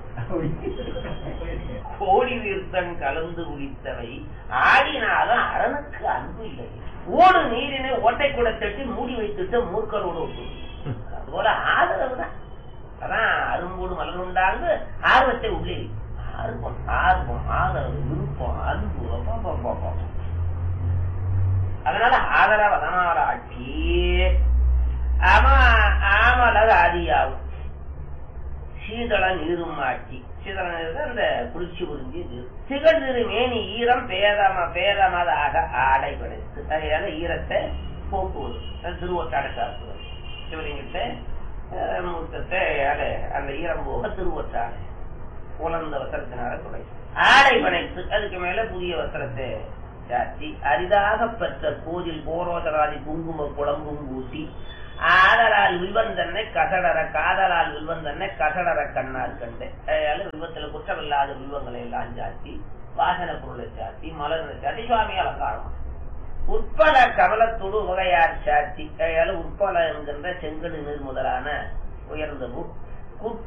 கோடி தீர்த்தம் கலந்து குடித்தவை ஆடினாலும் அரணுக்கு அன்பு இல்லை ஓடு நீரினை ஓட்டை கூட தட்டி மூடி வைத்துட்டு மூர்க்கரோடு ஒட்டு அதுபோல ஆதரவு தான் அதான் அரும்போடு மலர்ந்தாங்க ஆர்வத்தை உள்ளே வை. ஆர்வம் ஆர்வம் ஆதரவு விருப்பம் அன்பு அப்பப்பப்பப்ப. அதனால ஆதரவு அதனால ஆட்சி ஆமா ஆமலக ஆதியாகும் சீதள நீரும் ஆட்சி சீதள நீர் அந்த குளிர்ச்சி புரிஞ்சு நீர் திகழ் திரு மேனி ஈரம் பேதம பேதமதாக ஆடை படைத்து அதனால ஈரத்தை போக்குவது அது திருவட்டாடை சாப்பிடுவது சிவலிங்கத்தை அஹ், மூத்தத்தை அதை அந்த ஈரம் போக திருவட்டாடை உலர்ந்த வஸ்திரத்தினால துடை ஆடை படைத்து அதுக்கு மேல புதிய வஸ்திரத்தை சாத்தி அரிதாக பெற்ற கோதில் போரோதராதி குங்கும குழம்பும் ஊட்டி ஆதலால் வில்வந்தன்னை கசடர காதலால் வில்வந்தன்னை கசடர கண்ணால் கண்டு அதனால வில்வத்துல குற்றமில்லாத வில்வங்களை எல்லாம் சாத்தி வாசன பொருளை சாத்தி மலர்களை சாத்தி சுவாமி அலங்காரம் உட்பல கமலத்தோடு வகையார் சாத்தி அதனால உட்பல என்கின்ற செங்கடு நீர் முதலான உயர்ந்த பூ